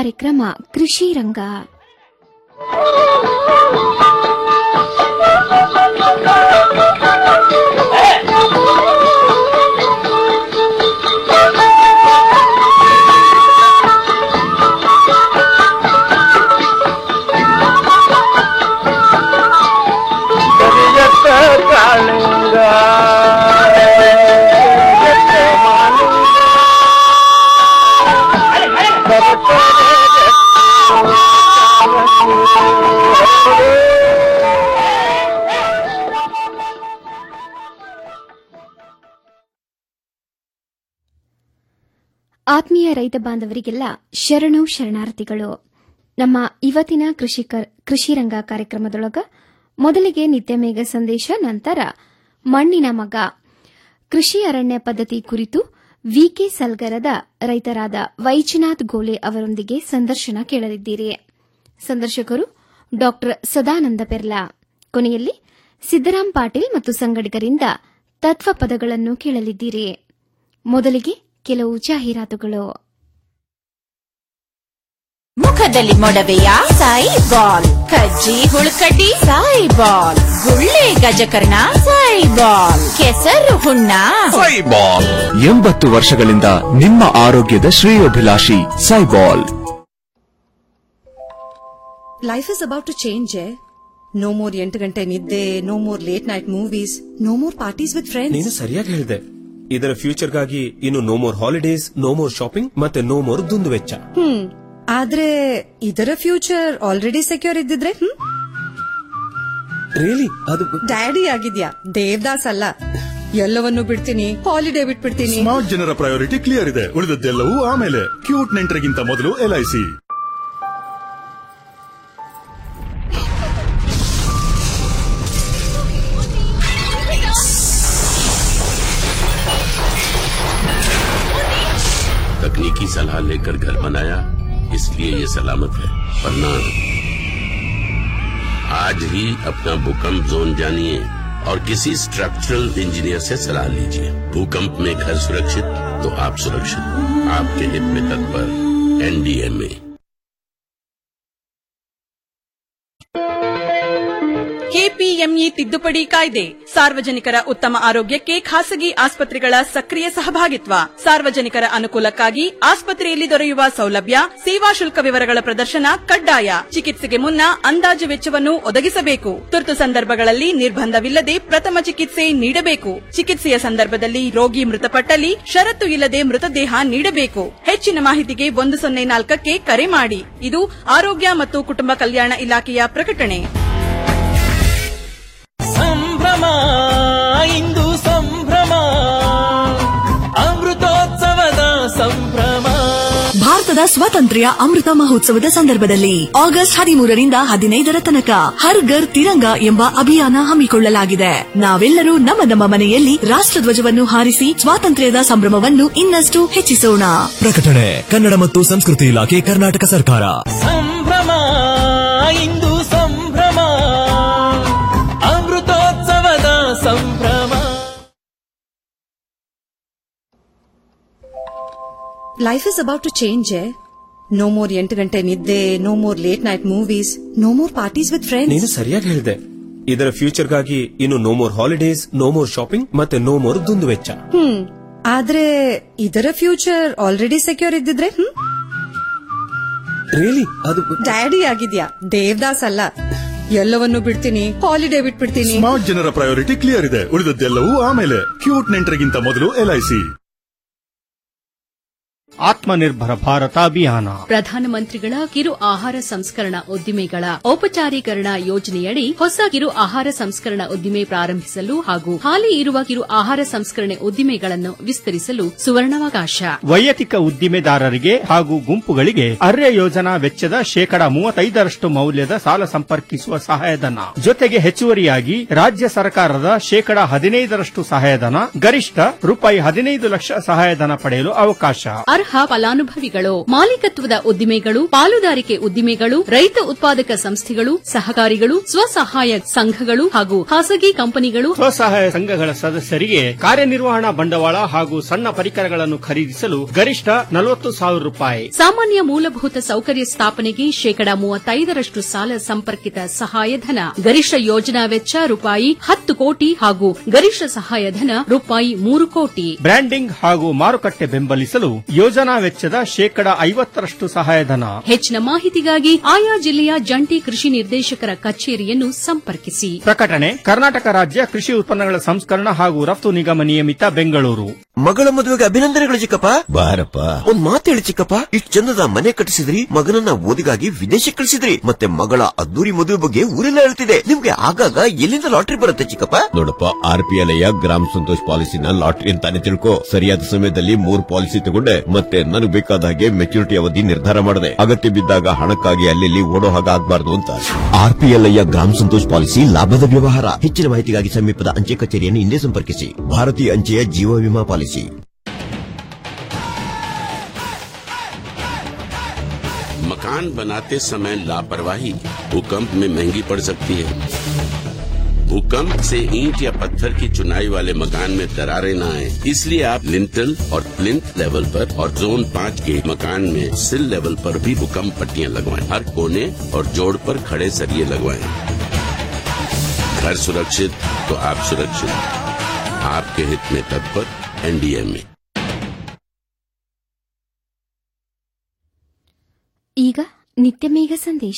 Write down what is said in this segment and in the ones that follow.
ಕಾರ್ಯಕ್ರಮ ಕೃಷಿ ರಂಗ ಕರಿಯತ್ತ ಕಾಳಿಂಗ ಕರಿಯತ್ತ ಮಾಲಿಂಗ ಬರ್ತದೆ ಆತ್ಮೀಯ ರೈತ ಬಾಂಧವರಿಗೆಲ್ಲ ಶರಣು ಶರಣಾರ್ಥಿಗಳು ನಮ್ಮ ಇವತ್ತಿನ ಕೃಷಿಕ ಕೃಷಿ ರಂಗ ಕಾರ್ಯಕ್ರಮದೊಳಗ ಮೊದಲಿಗೆ ನಿತ್ಯ ಮೇಘ ಸಂದೇಶ ನಂತರ ಮಣ್ಣಿನ ಮಗ ಕೃಷಿ ಅರಣ್ಯ ಪದ್ಧತಿ ಕುರಿತು ವಿಕೆ ಸಲ್ಗರದ ರೈತರಾದ ವೈಜನಾಥ್ ಗೋಲೆ ಅವರೊಂದಿಗೆ ಸಂದರ್ಶನ ಕೇಳಲಿದ್ದೀರಿ ಸಂದರ್ಶಕರು ಡಾ ಸದಾನಂದ ಪೆರ್ಲಾ ಕೊನೆಯಲ್ಲಿ ಸಿದ್ದರಾಮ್ ಪಾಟೀಲ್ ಮತ್ತು ಸಂಗಡಿಗರಿಂದ ತತ್ವ ಪದಗಳನ್ನು ಕೇಳಲಿದ್ದೀರಿ ಮೊದಲಿಗೆ ಕೆಲವು ಜಾಹೀರಾತುಗಳು ಮುಖದಲ್ಲಿ ಮೊಡವೆಯ ಸಾಯಿ ಬಾಲ್ ಕಜ್ಜಿ ಹುಳುಕಡ್ಡಿ ಸಾಯಿ ಬಾಲ್ ಗುಳ್ಳೆ ಗಜಕರ್ಣ ಸಾಯಿ ಬಾಲ್ ಕೆಸರು ಹುಣ್ಣ ಸೈಬಾಲ್ ಎಂಬತ್ತು ವರ್ಷಗಳಿಂದ ನಿಮ್ಮ ಆರೋಗ್ಯದ ಶ್ರೇಯೋಭಿಲಾಷಿ Saibol life is about to change no more ಎಂಟು ಗಂಟೆ ನಿದ್ದೆ no more late night movies no more parties with ನೀನು ಫ್ರೆಂಡ್ಸ್ ಸರಿಯಾಗಿ ಹೇಳಿದೆ ಇದರ ಫ್ಯೂಚರ್ಗಾಗಿ ಇನ್ನು no more holidays no more shopping ಮತ್ತೆ ನೋ ಮೋರ್ ದುಂದು ವೆಚ್ಚ ಹ್ಮ್ ಆದ್ರೆ ಇದರ ಫ್ಯೂಚರ್ ಆಲ್ರೆಡಿ ಸೆಕ್ಯೂರ್ ಇದ್ದಿದ್ರೆ ಹ್ಮ್ ರಿಯಲಿ ಅದು ಡ್ಯಾಡಿ ಆಗಿದ್ಯಾ ದೇವದಾಸ್ ಅಲ್ಲ ಎಲ್ಲವನ್ನು ಬಿಡ್ತೀನಿ ಹಾಲಿಡೇ ಬಿಟ್ಬಿಡ್ತೀನಿ ಸ್ಮಾರ್ಟ್ ಜನರ ಪ್ರಯಾರಿಟಿ ಕ್ಲಿಯರ್ ಇದೆ ಉಳಿದದ್ದೆಲ್ಲವೂ ಆಮೇಲೆ ಕ್ಯೂಟ್ ನೆಂಟರಿಗಿಂತ ಮೊದಲು ಎಲ್ಐಸಿ तकनीकी सलाह लेकर घर बनाया इसलिए ये सलामत है वरना आज ही अपना भूकंप जोन जानिए और किसी स्ट्रक्चरल इंजीनियर से सलाह लीजिए भूकंप में घर सुरक्षित तो आप सुरक्षित आपके हित में तत्पर एनडीएमए ಕೆಪಿಎಂಇ ತಿದ್ದುಪಡಿ ಕಾಯ್ದೆ ಸಾರ್ವಜನಿಕರ ಉತ್ತಮ ಆರೋಗ್ಯಕ್ಕೆ ಖಾಸಗಿ ಆಸ್ಪತ್ರೆಗಳ ಸಕ್ರಿಯ ಸಹಭಾಗಿತ್ವ ಸಾರ್ವಜನಿಕರ ಅನುಕೂಲಕ್ಕಾಗಿ ಆಸ್ಪತ್ರೆಯಲ್ಲಿ ದೊರೆಯುವ ಸೌಲಭ್ಯ ಸೇವಾ ಶುಲ್ಕ ವಿವರಗಳ ಪ್ರದರ್ಶನ ಕಡ್ಡಾಯ ಚಿಕಿತ್ಸೆಗೆ ಮುನ್ನ ಅಂದಾಜು ವೆಚ್ಚವನ್ನು ಒದಗಿಸಬೇಕು ತುರ್ತು ಸಂದರ್ಭಗಳಲ್ಲಿ ನಿರ್ಬಂಧವಿಲ್ಲದೆ ಪ್ರಥಮ ಚಿಕಿತ್ಸೆ ನೀಡಬೇಕು ಚಿಕಿತ್ಸೆಯ ಸಂದರ್ಭದಲ್ಲಿ ರೋಗಿ ಮೃತಪಟ್ಟಲ್ಲಿ ಷರತ್ತು ಇಲ್ಲದೆ ಮೃತದೇಹ ನೀಡಬೇಕು ಹೆಚ್ಚಿನ ಮಾಹಿತಿಗೆ ಒಂದು ಸೊನ್ನೆ ನಾಲ್ಕಕ್ಕೆ ಕರೆ ಮಾಡಿ ಇದು ಆರೋಗ್ಯ ಮತ್ತು ಕುಟುಂಬ ಕಲ್ಯಾಣ ಇಲಾಖೆಯ ಪ್ರಕಟಣೆ ಸಂಭ್ರಮ ಇಂದು ಸಂಭ್ರಮ ಅಮೃತೋತ್ಸವದ ಸಂಭ್ರಮ ಭಾರತದ ಸ್ವಾತಂತ್ರ್ಯ ಅಮೃತ ಮಹೋತ್ಸವದ ಸಂದರ್ಭದಲ್ಲಿ ಆಗಸ್ಟ್ ಹದಿಮೂರರಿಂದ ಹದಿನೈದರ ತನಕ ಹರ್ ಘರ್ ತಿರಂಗ ಎಂಬ ಅಭಿಯಾನ ಹಮ್ಮಿಕೊಳ್ಳಲಾಗಿದೆ ನಾವೆಲ್ಲರೂ ನಮ್ಮ ನಮ್ಮ ಮನೆಯಲ್ಲಿ ರಾಷ್ಟ್ರಧ್ವಜವನ್ನು ಹಾರಿಸಿ ಸ್ವಾತಂತ್ರ್ಯದ ಸಂಭ್ರಮವನ್ನು ಇನ್ನಷ್ಟು ಹೆಚ್ಚಿಸೋಣ ಪ್ರಕಟಣೆ ಕನ್ನಡ ಮತ್ತು ಸಂಸ್ಕೃತಿ ಇಲಾಖೆ ಕರ್ನಾಟಕ ಸರ್ಕಾರ ಸಂಭ್ರಮ ಇಂದು ಸಂಭ್ರಮ ಅಮೃತೋತ್ಸವದ ಸಂಭ್ರಮ life is about to change no more ಎಂಟು ಗಂಟೆ ನಿದ್ದೆ no more late night movies no more parties with ನೀನು ಫ್ರೆಂಡ್ಸ್ ಸರಿಯಾಗಿ ಹೇಳಿದೆ ಇದರ ಫ್ಯೂಚರ್ಗಾಗಿ ಇನ್ನು no more holidays no more shopping ಮತ್ತೆ ನೋ ಮೋರ್ ದುಂದು ವೆಚ್ಚ ಹ್ಮ್ ಆದ್ರೆ ಇದರ ಫ್ಯೂಚರ್ ಆಲ್ರೆಡಿ ಸೆಕ್ಯೂರ್ ಇದ್ದಿದ್ರೆ ಹ್ಮ್ ರಿಯಲಿ ಅದು ಡ್ಯಾಡಿ ಆಗಿದ್ಯಾ ದೇವದಾಸ್ ಅಲ್ಲ ಎಲ್ಲವನ್ನು ಬಿಡ್ತೀನಿ ಹಾಲಿಡೇ ಬಿಟ್ಬಿಡ್ತೀನಿ ಸ್ಮಾರ್ಟ್ ಜನರ ಪ್ರಯಾರಿಟಿ ಕ್ಲಿಯರ್ ಇದೆ ಉಳಿದದ್ದೆಲ್ಲವೂ ಆಮೇಲೆ ಕ್ಯೂಟ್ ನೆಂಟರಿಗಿಂತ ಮೊದಲು ಎಲ್ಐಸಿ ಆತ್ಮನಿರ್ಭರ ಭಾರತ ಅಭಿಯಾನ ಪ್ರಧಾನಮಂತ್ರಿಗಳ ಕಿರು ಆಹಾರ ಸಂಸ್ಕರಣಾ ಉದ್ದಿಮೆಗಳ ಔಪಚಾರೀಕರಣ ಯೋಜನೆಯಡಿ ಹೊಸ ಕಿರು ಆಹಾರ ಸಂಸ್ಕರಣಾ ಉದ್ದಿಮೆ ಪ್ರಾರಂಭಿಸಲು ಹಾಗೂ ಹಾಲಿ ಇರುವ ಕಿರು ಆಹಾರ ಸಂಸ್ಕರಣೆ ಉದ್ದಿಮೆಗಳನ್ನು ವಿಸ್ತರಿಸಲು ಸುವರ್ಣಾವಕಾಶ ವೈಯಕ್ತಿಕ ಉದ್ದಿಮೆದಾರರಿಗೆ ಹಾಗೂ ಗುಂಪುಗಳಿಗೆ ಅರ್ಯ ಯೋಜನಾ ವೆಚ್ಚದ ಶೇಕಡಾ ಮೂವತ್ತೈದರಷ್ಟು ಮೌಲ್ಯದ ಸಾಲ ಸಂಪರ್ಕಿಸುವ ಸಹಾಯಧನ ಜೊತೆಗೆ ಹೆಚ್ಚುವರಿಯಾಗಿ ರಾಜ್ಯ ಸರ್ಕಾರದ ಶೇಕಡಾ ಹದಿನೈದರಷ್ಟು ಸಹಾಯಧನ ಗರಿಷ್ಠ ರೂಪಾಯಿ ಹದಿನೈದು ಲಕ್ಷ ಸಹಾಯಧನ ಪಡೆಯಲು ಅವಕಾಶ ಅರ್ಹ ಫಲಾನುಭವಿಗಳು ಮಾಲೀಕತ್ವದ ಉದ್ದಿಮೆಗಳು ಪಾಲುದಾರಿಕೆ ಉದ್ದಿಮೆಗಳು ರೈತ ಉತ್ಪಾದಕ ಸಂಸ್ಥೆಗಳು ಸಹಕಾರಿಗಳು ಸ್ವಸಹಾಯ ಸಂಘಗಳು ಹಾಗೂ ಖಾಸಗಿ ಕಂಪನಿಗಳು ಸ್ವಸಹಾಯ ಸಂಘಗಳ ಸದಸ್ಯರಿಗೆ ಕಾರ್ಯನಿರ್ವಹಣಾ ಬಂಡವಾಳ ಹಾಗೂ ಸಣ್ಣ ಪರಿಕರಗಳನ್ನು ಖರೀದಿಸಲು ಗರಿಷ್ಠ ನಲವತ್ತು ಸಾವಿರ ರೂಪಾಯಿ ಸಾಮಾನ್ಯ ಮೂಲಭೂತ ಸೌಕರ್ಯ ಸ್ಥಾಪನೆಗೆ ಶೇಕಡಾ ಮೂವತ್ತೈದರಷ್ಟು ಸಾಲ ಸಂಪರ್ಕಿತ ಸಹಾಯಧನ ಗರಿಷ್ಠ ಯೋಜನಾ ವೆಚ್ಚ ರೂಪಾಯಿ ಹತ್ತು ಕೋಟಿ ಹಾಗೂ ಗರಿಷ್ಠ ಸಹಾಯಧನ ರೂಪಾಯಿ ಮೂರು ಕೋಟಿ ಬ್ರ್ಯಾಂಡಿಂಗ್ ಹಾಗೂ ಮಾರುಕಟ್ಟೆ ಬೆಂಬಲಿಸಲು ಯೋಜನಾ ವೆಚ್ಚದ ಶೇಕಡ ಐವತ್ತರಷ್ಟು ಸಹಾಯಧನ ಹೆಚ್ಚಿನ ಮಾಹಿತಿಗಾಗಿ ಆಯಾ ಜಿಲ್ಲೆಯ ಜಂಟಿ ಕೃಷಿ ನಿರ್ದೇಶಕರ ಕಚೇರಿಯನ್ನು ಸಂಪರ್ಕಿಸಿ ಪ್ರಕಟಣೆ ಕರ್ನಾಟಕ ರಾಜ್ಯ ಕೃಷಿ ಉತ್ಪನ್ನಗಳ ಸಂಸ್ಕರಣ ಹಾಗೂ ರಫ್ತು ನಿಗಮ ನಿಯಮಿತ ಬೆಂಗಳೂರು ಮಗಳ ಮದುವೆಗೆ ಅಭಿನಂದನೆಗಳು ಚಿಕ್ಕಪ್ಪ ಬಾರಪ್ಪ ಒಂದ್ ಮಾತು ಹೇಳಿ ಚಿಕ್ಕಪ್ಪ ಇಷ್ಟು ಚಂದದ ಮನೆ ಕಟ್ಟಿಸಿದ್ರಿ ಮಗನನ್ನ ಓದಿಗಾಗಿ ವಿದೇಶಕ್ಕೆ ಕಳಿಸಿದ್ರಿ ಮತ್ತೆ ಮಗಳ ಅದ್ದೂರಿ ಮದುವೆ ಬಗ್ಗೆ ಊರೆಲ್ಲ ಹೇಳ್ತಿದೆ ನಿಮ್ಗೆ ಆಗಾಗ ಎಲ್ಲಿಂದ ಲಾಟ್ರಿ ಬರುತ್ತೆ ಚಿಕ್ಕಪ್ಪ ನೋಡಪ್ಪ ಆರ್ ಪಿ ಎಲ್ ಗ್ರಾಮ ಸಂತೋಷ್ ಪಾಲಿಸಿನ ಲಾಟ್ರಿ ಅಂತಾನೆ ತಿಳ್ಕೊ ಸರಿಯಾದ ಸಮಯದಲ್ಲಿ ಮೂರ್ ಪಾಲಿಸಿ ತಗೊಂಡೆ ಮತ್ತೆ ನನಗೆ ಬೇಕಾದ ಹಾಗೆ ಮೆಚುರಿಟಿ ಅವಧಿ ನಿರ್ಧಾರ ಮಾಡಿದೆ ಅಗತ್ಯ ಬಿದ್ದಾಗ ಹಣಕ್ಕಾಗಿ ಅಲ್ಲಿ ಓಡೋ ಹಾಗೆ ಆಗ್ಬಾರ್ದು ಅಂತ ಆರ್ ಪಿ ಎಲ್ ಗ್ರಾಮ ಸಂತೋಷ್ ಪಾಲಿಸಿ ಲಾಭದ ವ್ಯವಹಾರ ಹೆಚ್ಚಿನ ಮಾಹಿತಿಗಾಗಿ ಸಮೀಪದ ಅಂಚೆ ಕಚೇರಿಯನ್ನು ಹಿಂದೆ ಸಂಪರ್ಕಿಸಿ ಭಾರತೀಯ ಅಂಚೆಯ ಜೀವ ವಿಮಾ ಪಾಲಿಸಿ मकान बनाते समय लापरवाही भूकंप में महंगी पड़ सकती है भूकंप से ईंट या पत्थर की चुनाई वाले मकान में दरारें न आए इसलिए आप लिंटल और प्लिंथ लेवल पर और जोन पाँच के मकान में सिल लेवल पर भी भूकंप पट्टियां लगवाएं हर कोने और जोड़ पर खड़े सरिये लगवाएं घर सुरक्षित तो आप सुरक्षित आपके हित में तत्पर एनडीए में ಈಗ ನಿತ್ಯ ಮೇಘ ಸಂದೇಶ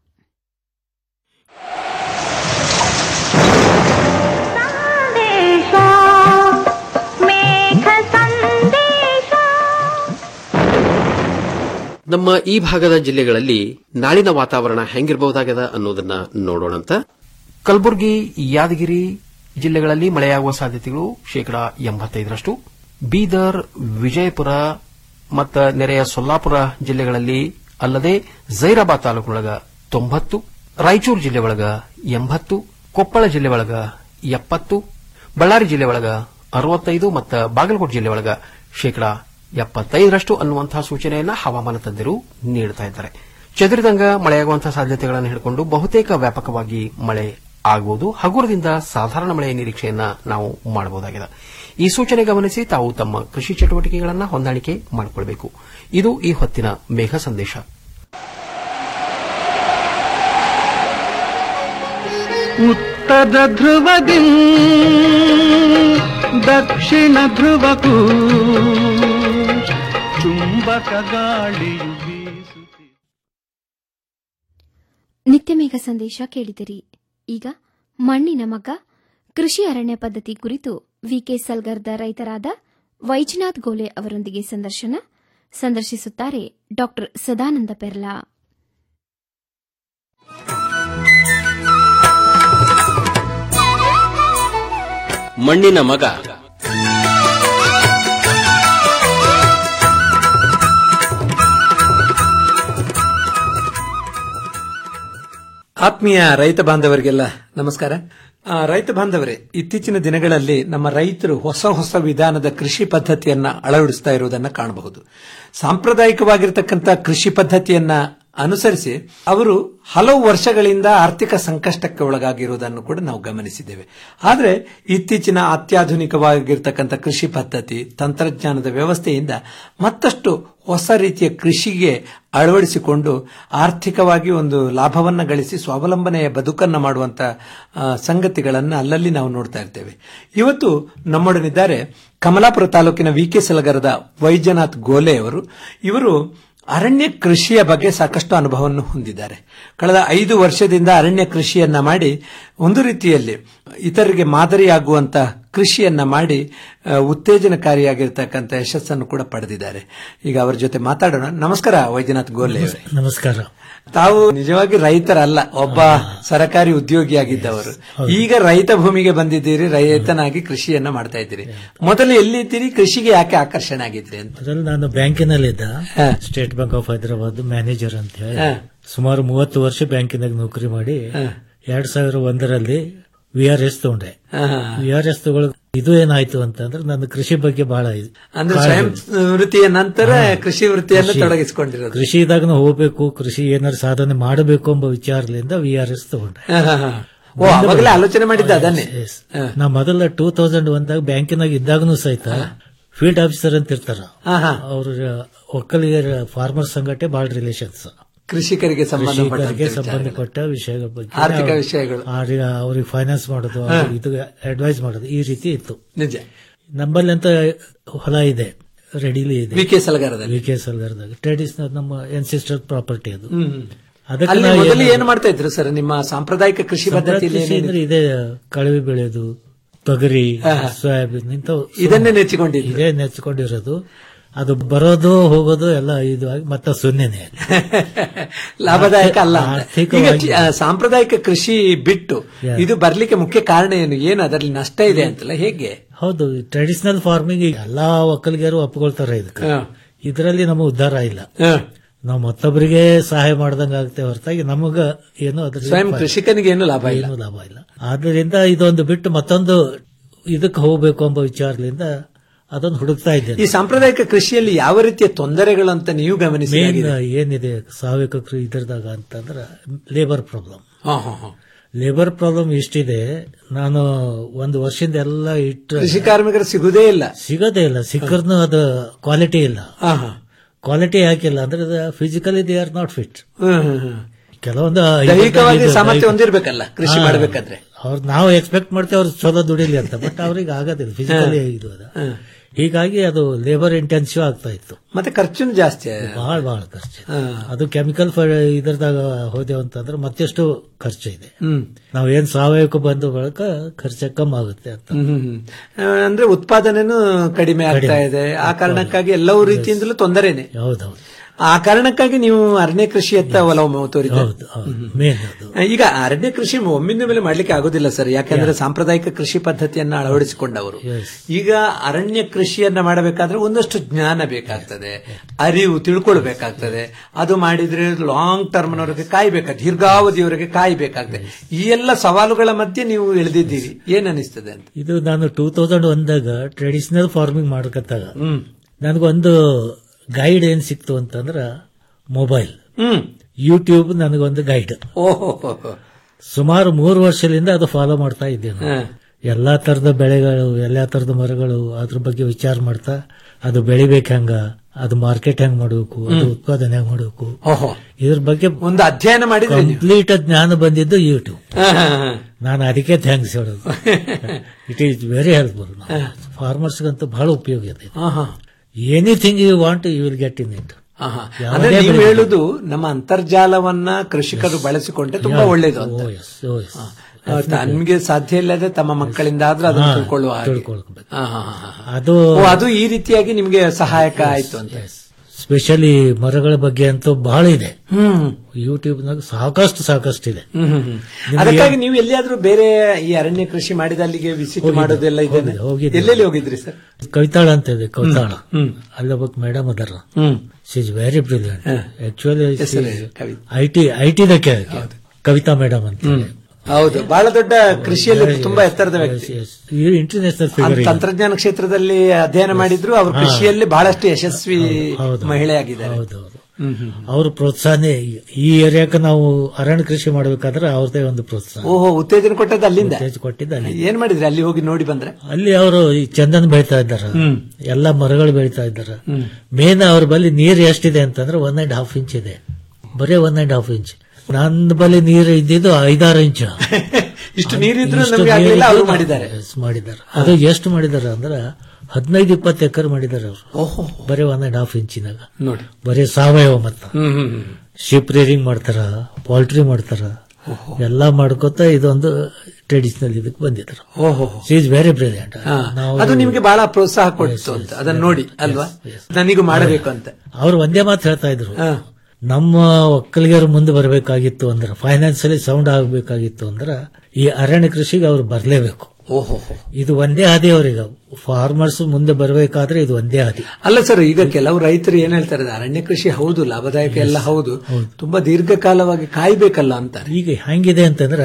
ನಮ್ಮ ಈ ಭಾಗದ ಜಿಲ್ಲೆಗಳಲ್ಲಿ ನಾಳಿನ ವಾತಾವರಣ ಹೆಂಗಿರಬಹುದಾಗದ ಅನ್ನೋದನ್ನ ನೋಡೋಣಂತ ಕಲಬುರಗಿ ಯಾದಗಿರಿ ಜಿಲ್ಲೆಗಳಲ್ಲಿ ಮಳೆಯಾಗುವ ಸಾಧ್ಯತೆಗಳು ಶೇಕಡಾ ಎಂಬತ್ತೈದರಷ್ಟು ಬೀದರ್ ವಿಜಯಪುರ ಮತ್ತು ನೆರೆಯ ಸೊಲ್ಲಾಪುರ ಜಿಲ್ಲೆಗಳಲ್ಲಿ ಅಲ್ಲದೆ ಜೈರಾಬಾದ್ ತಾಲೂಕಿನೊಳಗ ತೊಂಬತ್ತು ರಾಯಚೂರು ಜಿಲ್ಲೆ ಒಳಗ ಎಂಬತ್ತು ಕೊಪ್ಪಳ ಜಿಲ್ಲೆ ಒಳಗ ಎಪ್ಪತ್ತು ಬಳ್ಳಾರಿ ಜಿಲ್ಲೆ ಒಳಗ ಅರವತ್ತೈದು ಮತ್ತು ಬಾಗಲಕೋಟೆ ಜಿಲ್ಲೆ ಒಳಗ ಶೇಕಡಾ ಎಪ್ಪತ್ತೈದರಷ್ಟು ಅನ್ನುವಂತಹ ಸೂಚನೆಯನ್ನ ಹವಾಮಾನ ತಜ್ಞರು ನೀಡುತ್ತಾ ಇದ್ದಾರೆ ಚದುರಿದಂಗ ಮಳೆಯಾಗುವಂತಹ ಸಾಧ್ಯತೆಗಳನ್ನು ಹಿಡಿಕೊಂಡು ಬಹುತೇಕ ವ್ಯಾಪಕವಾಗಿ ಮಳೆ ಆಗಬಹುದು ಹಗುರದಿಂದ ಸಾಧಾರಣ ಮಳೆಯ ನಿರೀಕ್ಷೆಯನ್ನ ನಾವು ಮಾಡಬಹುದಾಗಿದೆ ಈ ಸೂಚನೆ ಗಮನಿಸಿ ತಾವು ತಮ್ಮ ಕೃಷಿ ಚಟುವಟಿಕೆಗಳನ್ನು ಹೊಂದಾಣಿಕೆ ಮಾಡಿಕೊಳ್ಳಬೇಕು ಇದು ಈ ಹೊತ್ತಿನ ಮೇಘ ಸಂದೇಶ ಉತ್ತರ ಧ್ರುವದಿ ದಕ್ಷಿಣ ಧ್ರುವಕ್ಕೂ ಚುಂಬಕ ಗಾಳಿಯು ಬೀಸುತ್ತಿದೆ ನಿತ್ಯ ಮೇಘ ಸಂದೇಶ ಕೇಳಿದಿರಿ ಈಗ ಮಣ್ಣಿನ ಮಗ ಕೃಷಿ ಅರಣ್ಯ ಪದ್ಧತಿ ಕುರಿತು ವಿಕೆ ಸಲ್ಗರ್ದ ರೈತರಾದ ವೈಜನಾಥ್ ಗೋಲೆ ಅವರೊಂದಿಗೆ ಸಂದರ್ಶನ ಸಂದರ್ಶಿಸುತ್ತಾರೆ ಡಾ ಸದಾನಂದ ಪೆರ್ಲಾ ಮಣ್ಣಿನ ಮಗ ಆತ್ಮೀಯ ರೈತ ಬಾಂಧವರಿಗೆಲ್ಲ ನಮಸ್ಕಾರ ಆ, ರೈತ ಬಾಂಧವರೇ ಇತ್ತೀಚಿನ ದಿನಗಳಲ್ಲಿ ನಮ್ಮ ರೈತರು ಹೊಸ ಹೊಸ ವಿಧಾನದ ಕೃಷಿ ಪದ್ಧತಿಯನ್ನ ಅಳವಡಿಸ್ತಾ ಇರುವುದನ್ನ ಕಾಣಬಹುದು ಸಾಂಪ್ರದಾಯಿಕವಾಗಿರ್ತಕ್ಕಂಥ ಕೃಷಿ ಪದ್ಧತಿಯನ್ನ ಅನುಸರಿಸಿ ಅವರು ಹಲವು ವರ್ಷಗಳಿಂದ ಆರ್ಥಿಕ ಸಂಕಷ್ಟಕ್ಕೆ ಒಳಗಾಗಿರುವುದನ್ನು ಕೂಡ ನಾವು ಗಮನಿಸಿದ್ದೇವೆ ಆದರೆ ಇತ್ತೀಚಿನ ಅತ್ಯಾಧುನಿಕವಾಗಿರ್ತಕ್ಕಂಥ ಕೃಷಿ ಪದ್ಧತಿ ತಂತ್ರಜ್ಞಾನದ ವ್ಯವಸ್ಥೆಯಿಂದ ಮತ್ತಷ್ಟು ಹೊಸ ರೀತಿಯ ಕೃಷಿಗೆ ಅಳವಡಿಸಿಕೊಂಡು ಆರ್ಥಿಕವಾಗಿ ಒಂದು ಲಾಭವನ್ನ ಗಳಿಸಿ ಸ್ವಾವಲಂಬನೆಯ ಬದುಕನ್ನ ಮಾಡುವಂತ ಆ, ಸಂಗತಿಗಳನ್ನ ಅಲ್ಲಲ್ಲಿ ನಾವು ನೋಡ್ತಾ ಇರ್ತೇವೆ ಇವತ್ತು ನಮ್ಮೊಡನಿದ್ದಾರೆ ಕಮಲಾಪುರ ತಾಲೂಕಿನ ವಿ ಕೆ ಸಲಗರದ ವೈದ್ಯನಾಥ್ ಗೋಲೆ ಅವರು ಇವರು ಅರಣ್ಯ ಕೃಷಿಯ ಬಗ್ಗೆ ಸಾಕಷ್ಟು ಅನುಭವವನ್ನು ಹೊಂದಿದ್ದಾರೆ ಕಳೆದ ಐದು ವರ್ಷದಿಂದ ಅರಣ್ಯ ಕೃಷಿಯನ್ನ ಮಾಡಿ ಒಂದು ರೀತಿಯಲ್ಲಿ ಇತರರಿಗೆ ಮಾದರಿಯಾಗುವಂತ ಕೃಷಿಯನ್ನ ಮಾಡಿ ಆ, ಉತ್ತೇಜನಕಾರಿಯಾಗಿರ್ತಕ್ಕಂಥ ಯಶಸ್ಸನ್ನು ಕೂಡ ಪಡೆದಿದ್ದಾರೆ ಈಗ ಅವರ ಜೊತೆ ಮಾತಾಡೋಣ ನಮಸ್ಕಾರ ವೈದ್ಯನಾಥ್ ಗೋಲೆ ಅವರೇ ನಮಸ್ಕಾರ ತಾವು ನಿಜವಾಗಿ ರೈತರಲ್ಲ ಒಬ್ಬ ಸರಕಾರಿ ಉದ್ಯೋಗಿಯಾಗಿದ್ದವರು ಈಗ ರೈತ ಭೂಮಿಗೆ ಬಂದಿದ್ದೀರಿ ರೈತನಾಗಿ ಕೃಷಿಯನ್ನ ಮಾಡ್ತಾ ಇದ್ದೀರಿ ಮೊದಲು ಎಲ್ಲಿದ್ದೀರಿ ಕೃಷಿಗೆ ಯಾಕೆ ಆಕರ್ಷಣೆ ಆಗಿದ್ರಿ ಅಂತ ಮೊದಲು ನಾನು ಬ್ಯಾಂಕಿನಲ್ಲಿದ್ದ State Bank of Hyderabad manager ಅಂತ ಹೇಳಿ ಹಾ. ಸುಮಾರು ಮೂವತ್ತು ವರ್ಷ ಬ್ಯಾಂಕಿನಾಗ ನೌಕರಿ ಮಾಡಿ ಎರಡ್ ಸಾವಿರ ಒಂದರಲ್ಲಿ ವಿ ಆರ್ ಎಸ್ ತಗೊಂಡೆ ಹಾ. ವಿ ಆರ್ ಎಸ್ ತಗೊಳ್ ಇದು ಏನಾಯ್ತು ಅಂತಂದ್ರೆ ನನ್ನ ಕೃಷಿ ಬಗ್ಗೆ ಬಹಳ ಇದು. ಅಂದ್ರೆ ಕಾಳಜಿ. ಸ್ವಯಂ ವೃತ್ತಿಯ ನಂತರ ಹಾ. ಕೃಷಿ ವೃತ್ತಿಯನ್ನು ಕೃಷಿ. ತೊಡಗಿಸಿಕೊಂಡಿರೋದು ಕೃಷಿದಾಗನು ಹೋಗ್ಬೇಕು ಕೃಷಿ ಏನಾದ್ರು ಸಾಧನೆ ಮಾಡಬೇಕು ಎಂಬ ವಿಚಾರದಿಂದ ವಿ ಆರ್ ಎಸ್ ತಗೊಂಡೆ ಹಾ, ಹಾ, ಹಾ. ಓ ಅವಾಗಲೇ ಆಲೋಚನೆ ಮಾಡಿದ್ದ ಅದನ್ನೇ ಹಾ. ನಾ ಮೊದಲ ಟೂ ತೌಸಂಡ್ ಒಂದಾಗ ಬ್ಯಾಂಕಿನಾಗ ಇದ್ದಾಗನು ಸಹಿತ ಫೀಲ್ಡ್ ಆಫೀಸರ್ ಅಂತ ಇರ್ತಾರ ಹಾ, ಹಾ. ಅವ್ರ ಒಕ್ಕಲಿಗರ ಫಾರ್ಮರ್ ಸಂಘಟನೆ ಬಹಳ ರಿಲೇಷನ್ಸ್ ಕೃಷಿಕರಿಗೆ ಸಂಬಂಧಪಟ್ಟ ಕೃಷಿಕರಿಗೆ ಸಂಬಂಧಪಟ್ಟ ವಿಷಯಗಳ ಬಗ್ಗೆ ಆರ್ಥಿಕ ನಾವು ವಿಷಯಗಳು. ಅವ್ರಿಗೆ ಅವ್ರಿಗೆ ಫೈನಾನ್ಸ್ ಮಾಡೋದು ಹಾ. ಅವ್ರಿಗೆ ಇದು ಅಡ್ವೈಸ್ ಮಾಡೋದು ಈ ರೀತಿ ಇತ್ತು ನಿಜ ನಮ್ಮಲ್ಲಿ ಅಂತ ಹೊಲ ಇದೆ ರೆಡಿಲಿ ಇದೆ ವಿ ಕೆ ಸಲಗಾರದಲ್ಲಿ ವಿ ಕೆ ಸಲ್ಗಾರದಾಗ ಟ್ರೆಡಿಷನಲ್ ನಮ್ಮ ಎನ್ಸಿಸ್ಟರ್ ಪ್ರಾಪರ್ಟಿ ಅದು ಹ್ಮ್, ಹ್ಮ್. ಅದಕ್ಕೆ ಅಲ್ಲಿ ನಾವು ಮೊದಲು ಏನು- ಏನು ಮಾಡ್ತಾ ಇದ್ರು ಸರ್ ನಿಮ್ಮ ಸಾಂಪ್ರದಾಯಿಕ ಕೃಷಿ ಪದ್ಧತಿಯಲ್ಲಿ ಕೃಷಿ ಏನೇನಿದೆ? ಅಂದ್ರೆ ಇದೆ ಕಳವಿ ಬೆಳೆಯೋದು ತೊಗರಿ ಹಾ, ಹಾ. ಸೋಯಾಬೀನ್ ಇಂಥವು ಇದನ್ನೇ ನೆಚ್ಚಿಕೊಂಡಿದ್ದು. ಇದೇ ನೆಚ್ಚಿಕೊಂಡಿರೋದು ಅದು ಬರೋದು ಹೋಗೋದು ಎಲ್ಲ ಇದು ಆಗಿ ಮತ್ತೆ ಶೂನ್ಯನೇ ಲಾಭದಾಯಕ ಅಲ್ಲ ಅಂತ. ಈಗ ಆರ್ಥಿಕವಾಗಿ- ಆ, ಸಾಂಪ್ರದಾಯಿಕ ಕೃಷಿ ಬಿಟ್ಟು Yeah. ಇದು ಬರ್ಲಿಕ್ಕೆ ಮುಖ್ಯ ಕಾರಣ ಏನು ಏನು ಅದರಲ್ಲಿ ನಷ್ಟ ಇದೆ ಅಂತಲ್ಲ ಹೇಗೆ ಹೌದು ಟ್ರೆಡಿಷನಲ್ ಫಾರ್ಮಿಂಗ್ ಎಲ್ಲಾ ಒಕ್ಕಲಿಗರು ಒಪ್ಕೊಳ್ತಾರೆ ಇದಕ್ಕೆ ಹಾ. ಇದರಲ್ಲಿ ನಮ್ಮ ಉದ್ಧಾರ ಇಲ್ಲ ಹಾ. ನಾವು ಮತ್ತೊಬ್ಬರಿಗೆ ಸಹಾಯ ಮಾಡ್ದಂಗ ಆಗುತ್ತೆ ಹೊರತಾಗಿ ನಮಗ ಏನು ಅದ್ರ ಸ್ವಯಂ ಕೃಷಿಕನಿಗೆ ಏನು ಲಾಭ ಇಲ್ಲ ಏನು ಲಾಭ ಇಲ್ಲ ಆದ್ರಿಂದ ಇದೊಂದು ಬಿಟ್ಟು ಮತ್ತೊಂದು ಇದಕ್ಕೆ ಹೋಗ್ಬೇಕು ಎಂಬ ವಿಚಾರದಿಂದ ಅದನ್ನು ಹುಡುಕ್ತಾ ಈ ಇದ್ದೇನೆ ಸಾಂಪ್ರದಾಯಿಕ ಕೃಷಿಯಲ್ಲಿ ಯಾವ ರೀತಿಯ ತೊಂದರೆಗಳು ಅಂತ ನೀವು ಮೇನ್ ಗಮನಿಸಿ ಏನಿದೆ ಸಾವಯವ ಕೃಷಿ ಇದ್ರದಾಗ ಅಂತಂದ್ರ ಲೇಬರ್ ಪ್ರಾಬ್ಲಮ್ ಹಾ, ಹಾ, ಹಾ. ಲೇಬರ್ ಪ್ರಾಬ್ಲಮ್ ಇಷ್ಟಿದೆ ನಾನು ಒಂದು ವರ್ಷದಿಂದ ಎಲ್ಲ ಇಟ್ಟು ಕೃಷಿ ಕಾರ್ಮಿಕರು ಸಿಗುದೇ ಇಲ್ಲ ಸಿಗೋದೇ ಇಲ್ಲ ಸಿಕ್ಕರ್ನು ಅದು ಕ್ವಾಲಿಟಿ ಇಲ್ಲ ಹಾ, ಹಾ. ಕ್ವಾಲಿಟಿ ಯಾಕಿಲ್ಲ ಅಂದ್ರೆ physically they are not fit hmm, hmm, hmm. ಕೆಲವೊಂದು ದೈಹಿಕವಾಗಿ ಇದು- ಸಾಮರ್ಥ್ಯ ಹೊಂದಿರ್ಬೇಕಲ್ಲ ಕೃಷಿ ಹಾ. ಮಾಡಬೇಕಾದ್ರೆ ಅವ್ರು ನಾವು ಎಕ್ಸ್ಪೆಕ್ಟ್ ಮಾಡ್ತೇವೆ ಅವ್ರು ಚಲೋ ದುಡಿಲಿ ಅಂತ ಬಟ್ ಅವ್ರಿಗೆ ಆಗೋದಿಲ್ಲ ಫಿಸಿಕಲಿ ಇದು ಅದು ಹೀಗಾಗಿ ಅದು ಲೇಬರ್ ಇಂಟೆನ್ಸಿವ್ ಆಗ್ತಾ ಇತ್ತು ಮತ್ತೆ ಖರ್ಚು ಜಾಸ್ತಿ ಬಹಳ ಬಹಳ ಖರ್ಚು ಹಾ. ಅದು ಕೆಮಿಕಲ್ ಇದ್ರದಾಗ ಹೋದೆವು ಅಂತಂದ್ರೆ ಮತ್ತೆಷ್ಟು ಖರ್ಚು ಇದೆ ಹ್ಮ್ ನಾವ್ ಏನ್ ಸಾವಯವಕ್ಕೆ ಬಂದ ಬಳಿಕ ಖರ್ಚು ಕಮ್ಮಿ ಆಗುತ್ತೆ ಅಂತ ಹ್ಮ್, ಹ್ಮ್, ಹ್ಮ್. ಆ, ಅಂದ್ರೆ ಉತ್ಪಾದನೆನೂ ಕಡಿಮೆ ಆಗ್ತಾ ಕಡಿಮೆ. ಇದೆ ಆ ಕಾರಣಕ್ಕಾಗಿ ಎಲ್ಲವೂ ರೀತಿಯಿಂದಲೂ ತೊಂದರೆನೆ ಹೌದೌದು ಆ ಕಾರಣಕ್ಕಾಗಿ ನೀವು ಅರಣ್ಯ ಕೃಷಿಯತ್ತ ಒಲವು ತೋರಿದ್ದಾರೆ ಹೌದು ಹೌದು ಮೇನ್ ಅದು ಈಗ ಅರಣ್ಯ ಕೃಷಿ ಒಮ್ಮಿಂದ ಮೇಲೆ ಮಾಡ್ಲಿಕ್ಕೆ ಆಗೋದಿಲ್ಲ ಸರ್ ಯಾಕಂದ್ರೆ ಸಾಂಪ್ರದಾಯಿಕ ಕೃಷಿ ಪದ್ಧತಿಯನ್ನ ಅಳವಡಿಸಿಕೊಂಡವರು ಈಗ ಅರಣ್ಯ ಕೃಷಿಯನ್ನ ಮಾಡಬೇಕಾದ್ರೆ ಒಂದಷ್ಟು ಜ್ಞಾನ ಬೇಕಾಗ್ತದೆ ಅರಿವು ತಿಳ್ಕೊಳ್ಬೇಕಾಗ್ತದೆ ಅದು ಮಾಡಿದ್ರೆ ಲಾಂಗ್ ಟರ್ಮ್ನವರೆಗೆ ಕಾಯ್ಬೇಕಾಗ್ತದೆ ದೀರ್ಘಾವಧಿಯವರೆಗೆ ಕಾಯ್ಬೇಕಾಗ್ತದೆ ಈ ಎಲ್ಲ ಸವಾಲುಗಳ ಮಧ್ಯೆ ನೀವು ಇಳಿದಿದ್ದೀರಿ ಏನ್ ಅನಿಸ್ತದೆ ಅಂತ ಇದು ನಾನು ಟೂ ತೌಸಂಡ್ ಒಂದಾಗ ಟ್ರೆಡಿಷನಲ್ ಫಾರ್ಮಿಂಗ್ ಮಾಡ್ಕತ್ತಾಗ ನನಗೊಂದು ಗೈಡ್ ಏನ್ ಸಿಕ್ತು ಅಂತಂದ್ರ ಮೊಬೈಲ್ ಹ್ಮ್ ಯೂಟ್ಯೂಬ್ ನನಗೊಂದು ಗೈಡ್ ಓಹೋ ಸುಮಾರು ಮೂರು ವರ್ಷದಿಂದ ಅದು ಫಾಲೋ ಮಾಡ್ತಾ ಇದ್ದೇನೆ ಹಾ. ಎಲ್ಲಾ ತರದ ಬೆಳೆಗಳು ಎಲ್ಲಾ ತರದ ಮರಗಳು ಅದ್ರ ಬಗ್ಗೆ ವಿಚಾರ ಮಾಡ್ತಾ ಅದು ಬೆಳಿಬೇಕು ಹೆಂಗ ಅದು ಮಾರ್ಕೆಟ್ ಹೆಂಗ್ ಮಾಡಬೇಕು ಅದು ಹ್ಮ್. ಉತ್ಪಾದನೆ ಹೆಂಗ್ ಮಾಡಬೇಕು ಓಹೋ ಇದ್ರ ಬಗ್ಗೆ ಒಂದು ಅಧ್ಯಯನ ಮಾಡಿದ್ರೆ ನೀವು ಕಂಪ್ಲೀಟ್ ಜ್ಞಾನ ಬಂದಿದ್ದು ಯೂಟ್ಯೂಬ್ ಹಾ, ಹಾ, ಹಾ. ನಾನು ಅದಕ್ಕೆ ಥ್ಯಾಂಕ್ಸ್ ಹೇಳೋದು ಇಟ್ ಈಸ್ ವೆರಿ ಹೆಲ್ಪ್ಫುಲ್ ಫಾರ್ಮರ್ಸ್ಗಂತೂ ಬಹಳ ಉಪಯೋಗ ಇದೆ ಹಾ, ಹಾ. Anything you want you will get in it ಆಹಾ. ಅಂದ್ರೆ ನೀವು ಹೇಳುದು ನಮ್ಮ ಅಂತರ್ಜಾಲವನ್ನ ಕೃಷಿಕರು ಬಳಸಿಕೊಂಡ್ರೆ ತುಂಬಾ ಒಳ್ಳೇದು ಅಂತ ಆ, ತನ್ಗೆ ಸಾಧ್ಯ ಇಲ್ಲದೆ ತಮ್ಮ ಮಕ್ಕಳಿಂದ ಆದ್ರೂ ಅದನ್ನು ಹಾ, ತಿಳ್ಕೊಳ್ಳುವ ಹಾಗೆ. ತಿಳ್ಕೊಳ್ಬೇಕು. ಹಾ, ಹಾ, ಹಾ, ಹಾ. ಅದು ಓ, ಅದು ಈ ರೀತಿಯಾಗಿ ನಿಮ್ಗೆ ಸಹಾಯಕ ಆಯ್ತು ಅಂತ ಸ್ಪೆಷಲಿ ಮರಗಳ ಬಗ್ಗೆ ಅಂತೂ ಬಹಳ ಇದೆ ಹ್ಮ್ ಯೂಟ್ಯೂಬ್ನಾಗ ಸಾಕಷ್ಟು ಸಾಕಷ್ಟು ಇದೆ ಹ್ಮ್, ಹ್ಮ್, ಹ್ಮ್. ನಿಮ್ಗೆ- ಅದಕ್ಕಾಗಿ ನೀವು ಎಲ್ಲಿಯಾದ್ರೂ ಬೇರೆ ಈ ಅರಣ್ಯ ಕೃಷಿ ಮಾಡಿದ ಅಲ್ಲಿಗೆ ವಿಸಿಟ್ ಹೋಗಿದ್ದೆ, ಮಾಡೋದೆಲ್ಲ ಇದೆ ಹೋಗಿದ್ದೆ, ಹೋಗಿದ್ದೆ. ಎಲ್ಲೆಲ್ಲಿ ಹೋಗಿದ್ರಿ ಸರ್ ಕವಿತಾಳ ಅಂತ ಇದೆ ಕವಿತಾಳ ಹ್ಮ್. ಅಲ್ಲೊಬ್ಬ ಮೇಡಮ್ ಅದರ hmm. She is very brilliant ಹಾ. ಆಕ್ಚುಲಿ ಹೆಸರು ಕವಿ. I T I T Kavitha madam ಅಂತ ಹ್ಮ್. ಹೌದು ಬಹಳ ದೊಡ್ಡ ಕೃಷಿಯಲ್ಲಿ ತುಂಬಾ ಎತ್ತರದ ವ್ಯಕ್ತಿ ಇಂಟರ್ನ್ಯಾಷನಲ್ ಆ ಫಿಗರ್ ತಂತ್ರಜ್ಞಾನ ಕ್ಷೇತ್ರದಲ್ಲಿ ಅಧ್ಯಯನ ಮಾಡಿದ್ರು ಅವರು ಹಾ. ಕೃಷಿಯಲ್ಲಿ ಬಹಳಷ್ಟು ಯಶಸ್ವಿ ಹೌದು. ಮಹಿಳೆಯಾಗಿದ್ದಾರೆ ಹೌದೌದು ಅವ್ರ ಪ್ರೋತ್ಸಾಹನೇ ಈ ಏರಿಯಾಕ್ಕೆ ನಾವು ಅರಣ್ಯ ಕೃಷಿ ಮಾಡಬೇಕಾದ್ರೆ ಅವ್ರದೇ ಒಂದು ಪ್ರೋತ್ಸಾಹ ಓಹೋ ಉತ್ತೇಜನ ಕೊಟ್ಟದ್ದು ಅಲ್ಲಿಂದ ಉತ್ತೇಜ ಕೊಟ್ಟಿದ್ದು ಅಲ್ಲಿ ಏನ್ ಮಾಡಿದ್ರಿ ಅಲ್ಲಿ ಹೋಗಿ ನೋಡಿ ಬಂದ್ರೆ ಅಲ್ಲಿ ಅವರು ಈ ಚಂದನ್ ಬೆಳಿತಾ ಇದ್ದಾರ ಹ್ಮ್. ಎಲ್ಲಾ ಮರಗಳು ಬೆಳಿತಾ ಇದ್ದಾರ ಹ್ಮ್. ಮೇನ್ ಅವ್ರ ಬಳಿ ನೀರ್ ಎಷ್ಟಿದೆ ಅಂತಂದ್ರೆ ಒನ್ ಅಂಡ್ ಹಾಫ್ ಇಂಚ್ ಇದೆ ಬರೀ ಒನ್ ಅಂಡ್ ಹಾಫ್ ಇಂಚ್ ನನ್ನ ಬಳಿ ನೀರು ಇದ್ದಿದ್ದು ಐದಾರು ಇಂಚ್ ಇಷ್ಟು ನೀರಿದ್ರು ಇಷ್ಟು ನಮ್ಗೆ ಆಗ್ಲಿಲ್ಲ ಅವರು ನೀರಿದ್ದು ಮಾಡಿದ್ದಾರೆ yes, ಮಾಡಿದ್ದಾರೆ ಅದು ಎಷ್ಟು ಮಾಡಿದಾರೆ ಅಂದ್ರೆ ಹದಿನೈದು ಇಪ್ಪತ್ತು ಎಕರೆ ಮಾಡಿದ್ದಾರೆ ಅವರು ಓಹೋ ಬರೀ ಒನ್ ಅಂಡ್ ಹಾಫ್ ಇಂಚಿನಾಗ ನೋಡಿ ಬರೀ ಸಾವಯವ ಮತ್ತ ಹ್ಮ್ ಹ್ಮ್ ಹ್ಮ್. ಶಿಪ್ ರೇರಿಂಗ್ ಮಾಡ್ತಾರ ಪೋಲ್ಟ್ರಿ ಮಾಡ್ತಾರ ಎಲ್ಲಾ ಮಾಡ್ಕೋತ ಇದೊಂದು ಟ್ರೆಡಿಷನಲ್ ಇದಕ್ಕೆ ಬಂದಿದ್ರು ಓಹೋ ಈಸ್ ವೆರಿ ಬ್ರಿಲಿಯಂಟ್ ಹಾ. ಅದು ನಿಮ್ಗೆ ಬಹಳ ಪ್ರೋತ್ಸಾಹ ಕೊಡ್ತು ಅಂತ ಅದನ್ನ ನೋಡಿ ಅಲ್ವಾ ನನಗೂ ಮಾಡಬೇಕು ಅಂತ ಅವ್ರು ಒಂದೇ ಮಾತು ಹೇಳ್ತಾ ಇದ್ರು ನಮ್ಮ ಒಕ್ಕಲಿಗರು ಮುಂದೆ ಬರಬೇಕಾಗಿತ್ತು ಅಂದ್ರೆ ಫೈನಾನ್ಸಿಯಲಿ ಸೌಂಡ್ ಆಗಬೇಕಾಗಿತ್ತು ಅಂದ್ರೆ ಈ ಅರಣ್ಯ ಕೃಷಿಗೆ ಅವ್ರು ಬರಲೇಬೇಕು ಓಹೋ ಇದು ಒಂದೇ ಹಾದಿ ಅವರಿಗೆ ಫಾರ್ಮರ್ಸ್ ಮುಂದೆ ಬರಬೇಕಾದ್ರೆ ಇದು ಒಂದೇ ಹಾದಿ ಅಲ್ಲ ಸರ್ ಈಗ ಕೆಲವು ರೈತರು ಏನ್ ಹೇಳ್ತಾರೆ ಅರಣ್ಯ ಕೃಷಿ ಹೌದು ಲಾಭದಾಯಕ ಎಲ್ಲ ಹೌದು ತುಂಬಾ ದೀರ್ಘಕಾಲವಾಗಿ ಕಾಯ್ಬೇಕಲ್ಲ ಅಂತಾರೆ ಈಗ ಹೆಂಗಿದೆ ಅಂತಂದ್ರ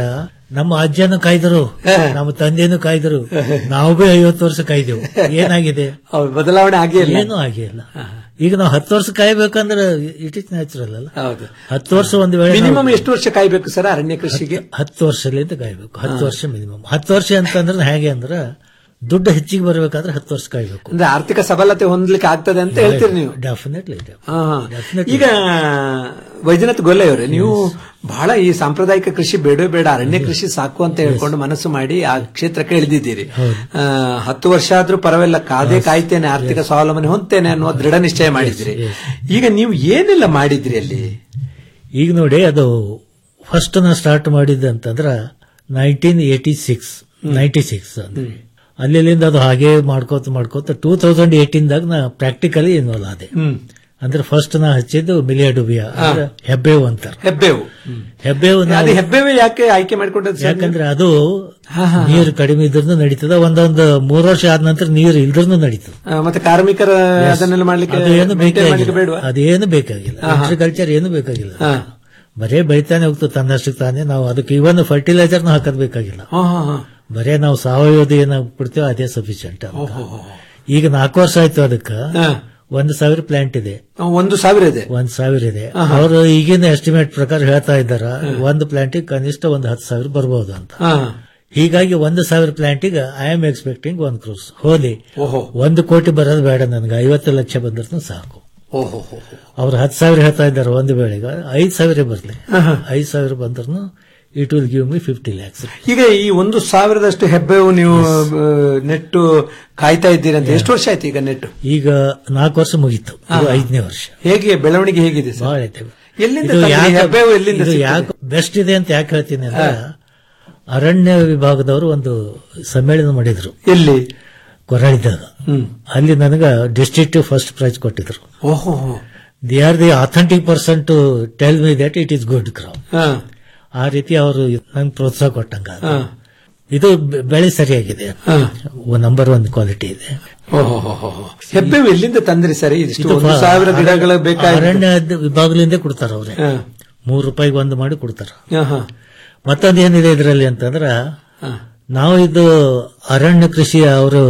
ನಮ್ಮ ಅಜ್ಜನು ಕಾಯ್ದರು ನಮ್ಮ ತಂದೆನೂ ಕಾಯ್ದರು ನಾವು ಬಿ ಐವತ್ತು ವರ್ಷ ಕಾಯ್ದೆವು ಏನಾಗಿದೆ ಹೌದು, ಬದಲಾವಣೆ ಆಗೇ ಇಲ್ಲ ಏನೂ ಆಗಿಲ್ಲ ಈಗ ನಾವು ಹತ್ತು ವರ್ಷ ಕಾಯ್ಬೇಕಂದ್ರೆ ಇಟ್ ಇಸ್ ನ್ಯಾಚುರಲ್ ಅಲ್ಲ ಹೌದು ಹತ್ತು ವರ್ಷ ಒಂದು ವೇಳೆ ಮಿನಿಮಮ್ ನಾವು- ಎಷ್ಟು ವರ್ಷ ಕಾಯ್ಬೇಕು ಸರ್ ಅರಣ್ಯ ಕೃಷಿಗೆ ಹತ್ತು ವರ್ಷಲಿಂದ ಕಾಯ್ಬೇಕು ಹತ್ತು ವರ್ಷ ಮಿನಿಮಮ್ ಹತ್ತು ವರ್ಷ ಅಂತಂದ್ರೆ ಹೇಗೆ ಅಂದ್ರೆ ದುಡ್ಡು ಹೆಚ್ಚಿಗೆ ಬರಬೇಕಾದ್ರೆ ಹತ್ತು ವರ್ಷ ಕಾಯ್ಬೇಕು ಅಂದ್ರೆ ಆರ್ಥಿಕ ಸಬಲತೆ ಹೊಂದಲಿಕ್ಕೆ ಆಗ್ತದೆ ಅಂತ ಹೇಳ್ತೀರಿ ನೀವು ಡೆಫಿನೆಟ್ಲಿ ಹಾ, ಹಾ. ಈಗ ವೈದ್ಯನಾಥ್ ಗೊಲ್ಲೆ ಅವರೇ ನೀವು ಬಹಳ ಈ ಸಾಂಪ್ರದಾಯಿಕ ಕೃಷಿ ಬೇಡ ಬೇಡ ಅರಣ್ಯ ಕೃಷಿ ಸಾಕು ಅಂತ ಹೇಳ್ಕೊಂಡು ಮನಸ್ಸು ಮಾಡಿ ಆ ಕ್ಷೇತ್ರಕ್ಕೆ ಇಳಿದಿದ್ದೀರಿ ಆ, ಹತ್ತು ವರ್ಷ ಆದ್ರೂ ಪರವಾಗಿಲ್ಲ ಕಾದೇ ಕಾಯ್ತೇನೆ ಆರ್ಥಿಕ ಸ್ವಾವಲಂಬನೆ ಹೊಂದ್ತೇನೆ ಅನ್ನುವ ದೃಢ ನಿಶ್ಚಯ ಮಾಡಿದ್ರಿ ಈಗ ನೀವು ಏನೆಲ್ಲ ಮಾಡಿದ್ರಿ ಅಲ್ಲಿ ಈಗ ನೋಡಿ ಅದು ಫಸ್ಟ್ ನಾ ಸ್ಟಾರ್ಟ್ ಮಾಡಿದ್ದೆ ಅಂತಂದ್ರ nineteen eighty six ninety six ಅಲ್ಲಿಂದ ಅದು ಹಾಗೆ ಮಾಡ್ಕೋತ ಮಾಡ್ಕೋತ ಟೂ ತೌಸಂಡ್ ಏಟೀನ್ದಾಗ ನಾ ಪ್ರಾಕ್ಟಿಕಲಿ ಇನ್ವಾಲ್ವ್ ಆದೆ ಹ್ಮ್ ಅಂದ್ರೆ ಫಸ್ಟ್ ನಾ ಹಚ್ಚಿದ್ದು ಮಿಲಿಯಾಡುಬಿಯಾ ಅಂದ್ರೆ ಹೆಬ್ಬೇವು ಅಂತಾರ ಹೆಬ್ಬೇವು ಹೆಬ್ಬೇವು ನಾವು- ಅದು ಹೆಬ್ಬೇವೆ ಯಾಕೆ ಆಯ್ಕೆ ಮಾಡ್ಕೊಂಡದ್ದು ಸರ್ ನೀವು? ಯಾಕಂದ್ರೆ ಅದು ನೀರು ಕಡಿಮೆ ಇದ್ರೂ ನಡೀತದ ಒಂದೊಂದು ಮೂರು ವರ್ಷ ಆದ ನಂತರ ನೀರು ಇಲ್ದ್ರೂ ನಡೀತದ ಆ, ಮತ್ತೆ ಕಾರ್ಮಿಕರ ಅದನ್ನೆಲ್ಲ ಮಾಡ್ಲಿಕ್ಕೆ ಅದು ಏನು maintain ಮಾಡ್ಲಿಕ್ಕೆ ಬೇಕಾಗಿಲ್ಲ ಬೇಡವಾ ಅದೇನು ಬೇಕಾಗಿಲ್ಲ ಆಹಾ. ಅಗ್ರಿಕಲ್ಚರ್ ಏನು ಬೇಕಾಗಿಲ್ಲ ಬರೇ ಬೆಳಿತಾನೆ ಹೋಗ್ತದೆ ತನ್ನಷ್ಟಕ್ಕೆ ತಾನೇ ನಾವು ಅದಕ್ಕೆ ಇವನ್ ಫರ್ಟಿಲೈಸರ್ ಹಾಕೋದ್ ಬೇಕಾಗಿಲ್ಲ ಹಾ, ಹಾ, ಹಾ. ಬರೇ ನಾವು ಸಾವಯವದ ಏನ ಕೊಡ್ತೇವೆ ಅದೇ ಸಫಿಶಿಯಂಟ್ ಈಗ ನಾಲ್ಕು ವರ್ಷ ಆಯ್ತು ಅದಕ್ಕ ಒಂದು ಸಾವಿರ ಪ್ಲಾಂಟ್ ಇದೆ ಒಂದು ಸಾವಿರ ಇದೆ ಒಂದ್ ಸಾವಿರ ಇದೆ ಆಹಾ. ಅವರು ಈಗಿನ ಎಸ್ಟಿಮೇಟ್ ಪ್ರಕಾರ ಹೇಳ್ತಾ ಇದ್ದಾರ ಒಂದು ಪ್ಲಾಂಟಿಗೆ ಕನಿಷ್ಠ ಒಂದು ಹತ್ತು ಸಾವಿರ ಬರ್ಬೋದು ಅಂತ ಹಾ. ಹೀಗಾಗಿ ಒಂದು ಸಾವಿರ ಪ್ಲಾಂಟಿಗೆ ಐ ಆಮ್ ಎಕ್ಸ್ಪೆಕ್ಟಿಂಗ್ ಒಂದ್ ಕ್ರೋಸ್ ಹೋಲಿ ಓಹೋ ಒಂದು ಕೋಟಿ ಬರೋದು ಬೇಡ ನನಗೆ ಐವತ್ತು ಲಕ್ಷ ಬಂದ್ರೂ ಸಾಕು ಓಹೋ ಅವ್ರು ಹತ್ತು ಸಾವಿರ ಹೇಳ್ತಾ ಇದ್ದಾರೆ ಒಂದು ಬೆಳೆಗೆ ಐದು ಸಾವಿರ ಬರಲಿ ಐದು ಸಾವಿರ ಬಂದ್ರು it will give me fifty lakhs ಈಗ ಈ ಒಂದು ಸಾವಿರದಷ್ಟು ಹೆಬ್ಬೇವು ನೀವು ಆ, ನೆಟ್ಟು ಕಾಯ್ತಾ ಇದ್ದೀರಿ ಅಂತ ಎಷ್ಟು ವರ್ಷ ಆಯ್ತು ಈಗ ನೆಟ್ಟು ಈಗ ನಾಲ್ಕು ವರ್ಷ ಮುಗೀತು ಇದು ಆಹಾ. ಐದನೇ ವರ್ಷ ಹೇಗೆ ಬೆಳವಣಿಗೆ ಹೇಗಿದೆ ಸರ್ ಬಹಳ ಐತೆ ಎಲ್ಲಿಂದ ಇದು ತಂದ್ರಿ? ಯಾಕೆ- ಹೆಬ್ಬೇವು ಎಲ್ಲಿಂದ ಇದು ಸಿಗ್ತದೆ? ಯಾಕೆ ಬೆಸ್ಟ್ ಇದೆ ಅಂತ ಯಾಕೆ ಹೇಳ್ತೀನಿ ಅಂದ್ರೆ ಅರಣ್ಯ ವಿಭಾಗದವರು ಒಂದು ಸಮ್ಮೇಳನ ಮಾಡಿದ್ರು ಎಲ್ಲಿ ಕೊರಳಿದಾಗ ಅಲ್ಲಿ ನನಗೆ ಡಿಸ್ಟ್ರಿಕ್ಟ್ ಫಸ್ಟ್ ಪ್ರೈಸ್ ಕೊಟ್ಟಿದ್ರು ಓಹೋ they are the authentic person to tell me that it is good crop ಹಾ. ಆ ರೀತಿ ಅವರು ನಂಗೆ ಪ್ರೋತ್ಸಾಹ ಕೊಟ್ಟಂಗ ಹಾ. ಇದು ಬೆ- ಬೆಳೆ ಸರಿಯಾಗಿದೆ ನಂಬರ್ ಒನ್ ಕ್ವಾಲಿಟಿ ಇದೆ ಓಹೋ ಹೆಬ್ಬೇವು ಎಲ್ಲಿಂದ ತಂದ್ರಿ ಸರ್ ಇದಿಷ್ಟು ಇದು ಒಂದು ಫ- ಸಾವಿರ ಗಿಡಗಳು ಬೇಕಾಗಿ ಅರಣ್ಯ ವಿಭಾಗದಿಂದ ಕೊಡ್ತಾರ ಅವ್ರೆ ಮೂರು ರೂಪಾಯಿಗೆ ಒಂದು ಮಾಡಿ ಕೊಡ್ತಾರ ಹಾ. ಮತ್ತೊಂದು ಏನಿದೆ ಇದರಲ್ಲಿ ಅಂತಂದ್ರ ನಾವು ಇದು ಅರಣ್ಯ ಕೃಷಿ ಅವರು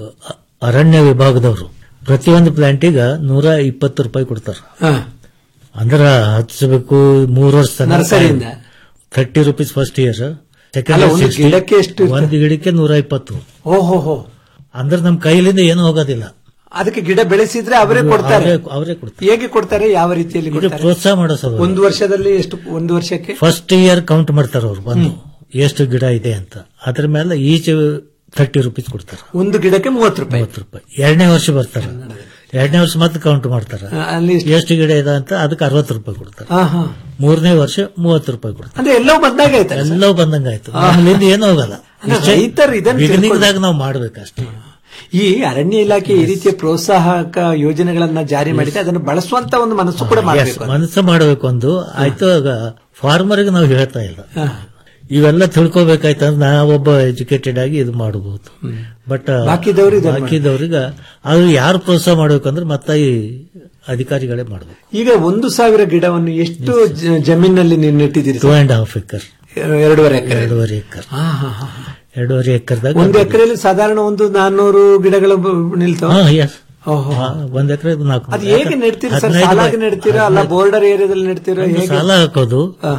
ಅರಣ್ಯ ವಿಭಾಗದವರು ಪ್ರತಿಯೊಂದು ಪ್ಲಾಂಟಿಗೆ ನೂರ ಇಪ್ಪತ್ತು ರೂಪಾಯಿ ಕೊಡ್ತಾರ ಹಾ. ಅಂದ್ರ ಹಚ್ಚಬೇಕು ಮೂರು ವರ್ಷ ನರ್ಸರಿಯಿಂದ? ಥರ್ಟಿ ರುಪೀಸ್ ಫಸ್ಟ್ ಇಯರ್ ಅಲ್ಲ, ಒಂದು ಗಿಡಕ್ಕೆ ಎಷ್ಟು ಇರ್ತದೆ? ಒಂದು ಗಿಡಕ್ಕೆ ನೂರ ಇಪ್ಪತ್ತು ಓಹೋ ಹೋ ಅಂದ್ರೆ ನಮ್ ಕೈಲಿಂದ ಏನು ಹೋಗೋದಿಲ್ಲ ಅದಕ್ಕೆ ಗಿಡ ಬೆಳೆಸಿದ್ರೆ ಅವರೇ ಕೊಡ್ತಾರೆ ಅವರೇ- ಅವರೇ ಕೊಡ್ತಾರೆ ಹೇಗೆ ಕೊಡ್ತಾರೆ ಯಾವ ರೀತಿಯಲ್ಲಿ ಇದು ಕೊಡ್ತಾರೆ ಪ್ರೋತ್ಸಾಹ ಮಾಡೋ ಸಲುವಾಗಿ. ಒಂದು ವರ್ಷದಲ್ಲಿ ಎಷ್ಟು ಒಂದು ವರ್ಷಕ್ಕೆ ಫಸ್ಟ್ ಇಯರ್ ಕೌಂಟ್ ಮಾಡ್ತಾರ ಅವ್ರು ಬಂದು ಎಷ್ಟು ಗಿಡ ಇದೆ ಅಂತ ಅದ್ರ ಮೇಲೆ ಈಚ್ ಥರ್ಟಿ ರುಪೀಸ್ ಕೊಡ್ತಾರ ಒಂದು ಗಿಡಕ್ಕೆ ಮೂವತ್ತು ರೂಪಾಯಿ ಮೂವತ್ತು ರೂಪಾಯಿ ಎರಡನೇ ವರ್ಷ ಬರ್ತಾರ ಎರಡನೇ ವರ್ಷ ಮತ್ತೆ ಕೌಂಟ್ ಮಾಡ್ತಾರ ಅಲ್ಲಿ ಎಷ್ಟು ಗಿಡ ಇದೆ ಅಂತ ಅದಕ್ಕೆ ಅರವತ್ತು ರೂಪಾಯಿ ಕೊಡ್ತಾರೆ ಹಾ, ಹಾ. ಮೂರನೇ ವರ್ಷ ಮೂವತ್ತು ರೂಪಾಯಿ ಕೊಡ್ತಾರೆ ಅಂದ್ರೆ ಎಲ್ಲವೂ ಬಂದಾಗ ಆಯ್ತಲ್ಲ ಸರ್? ಎಲ್ಲವೂ ಬಂದಂಗಾಯ್ತು ನಮ್ಮಲ್ಲಿಂದ ಏನೂ ಹೋಗಲ್ಲ ಅಂದ್ರೆ ರೈತರು ಇದನ್ನ ಬಿಗಿನಿಂಗ್ದಾಗ ನಾವು ಮಾಡ್ಬೇಕಷ್ಟೇ ಈ ಅರಣ್ಯ ಇಲಾಖೆ ಈ ರೀತಿಯ ಪ್ರೋತ್ಸಾಹಕ ಯೋಜನೆಗಳನ್ನ ಜಾರಿ ಮಾಡಿದೆ ಅದನ್ನು ಬಳಸುವಂತ ಒಂದು ಮನಸ್ಸು ಕೂಡ Yes, ಮಾಡಬೇಕು ಮನಸ್ಸು ಮಾಡಬೇಕು ಒಂದು ಆಯ್ತು ಫಾರ್ಮರ್ಗೆ ನಾವು ಹೇಳ್ತಾ ಇಲ್ಲ ಇವೆಲ್ಲ ತಿಳ್ಕೊಬೇಕಾಯ್ತಂದ್ರೆ ನಾವೊಬ್ಬ ಎಜುಕೇಟೆಡ್ ಆಗಿ ಇದು ಮಾಡಬಹುದು ಬಟ್ ಬಾಕಿದವ್ರು ಇದನ್ನ ಮಾಡಿ- ಬಾಕಿದವ್ರಿಗೆ ಅದು ಯಾರು ಪ್ರೋತ್ಸಾಹ ಮಾಡ್ಬೇಕಂದ್ರೆ ಮತ್ತೆ ಈ ಅಧಿಕಾರಿಗಳೇ ಮಾಡಬೇಕು ಈಗ ಒಂದು ಸಾವಿರ ಗಿಡವನ್ನು ಎಷ್ಟು ಜ- ಜಮೀನಲ್ಲಿ ನೀವು ನೆಟ್ಟಿದ್ದೀರಿ two sir? And half acre ಎರಡೂವರೆ ಎಕರೆ ಎರಡೂವರೆ ಎಕರ್ ಹಾ, ಹಾ, ಹಾ. ಎರಡೂವರೆ ಎಕರ್ದಾಗ ಒಂದು ಎಕರೆಯಲ್ಲಿ ಸಾಧಾರಣ ಒಂದು ನಾನ್ನೂರು ಗಿಡಗಳು ಬ- ನಿಲ್ತಾವ ಹಾ, yes. ಹಾ, ಒಂದ್ ಎಕರೆ ನಾಲ್ಕು ಅದು ಹೇಗೆ ನೆಡ್ತೀರಾ ಸರ್ ಹದಿನೈದು ಸಾಲಾಗಿ ಬೈ- ನೆಡ್ತೀರಾ ಅಲ್ಲ ಬೋರ್ಡರ್ ಏರಿಯಾದಲ್ಲಿ ನೆಡ್ತೀರಾ ಒಂದು ಹೇಗೆ ಸಾಲ ಹಾಕೋದು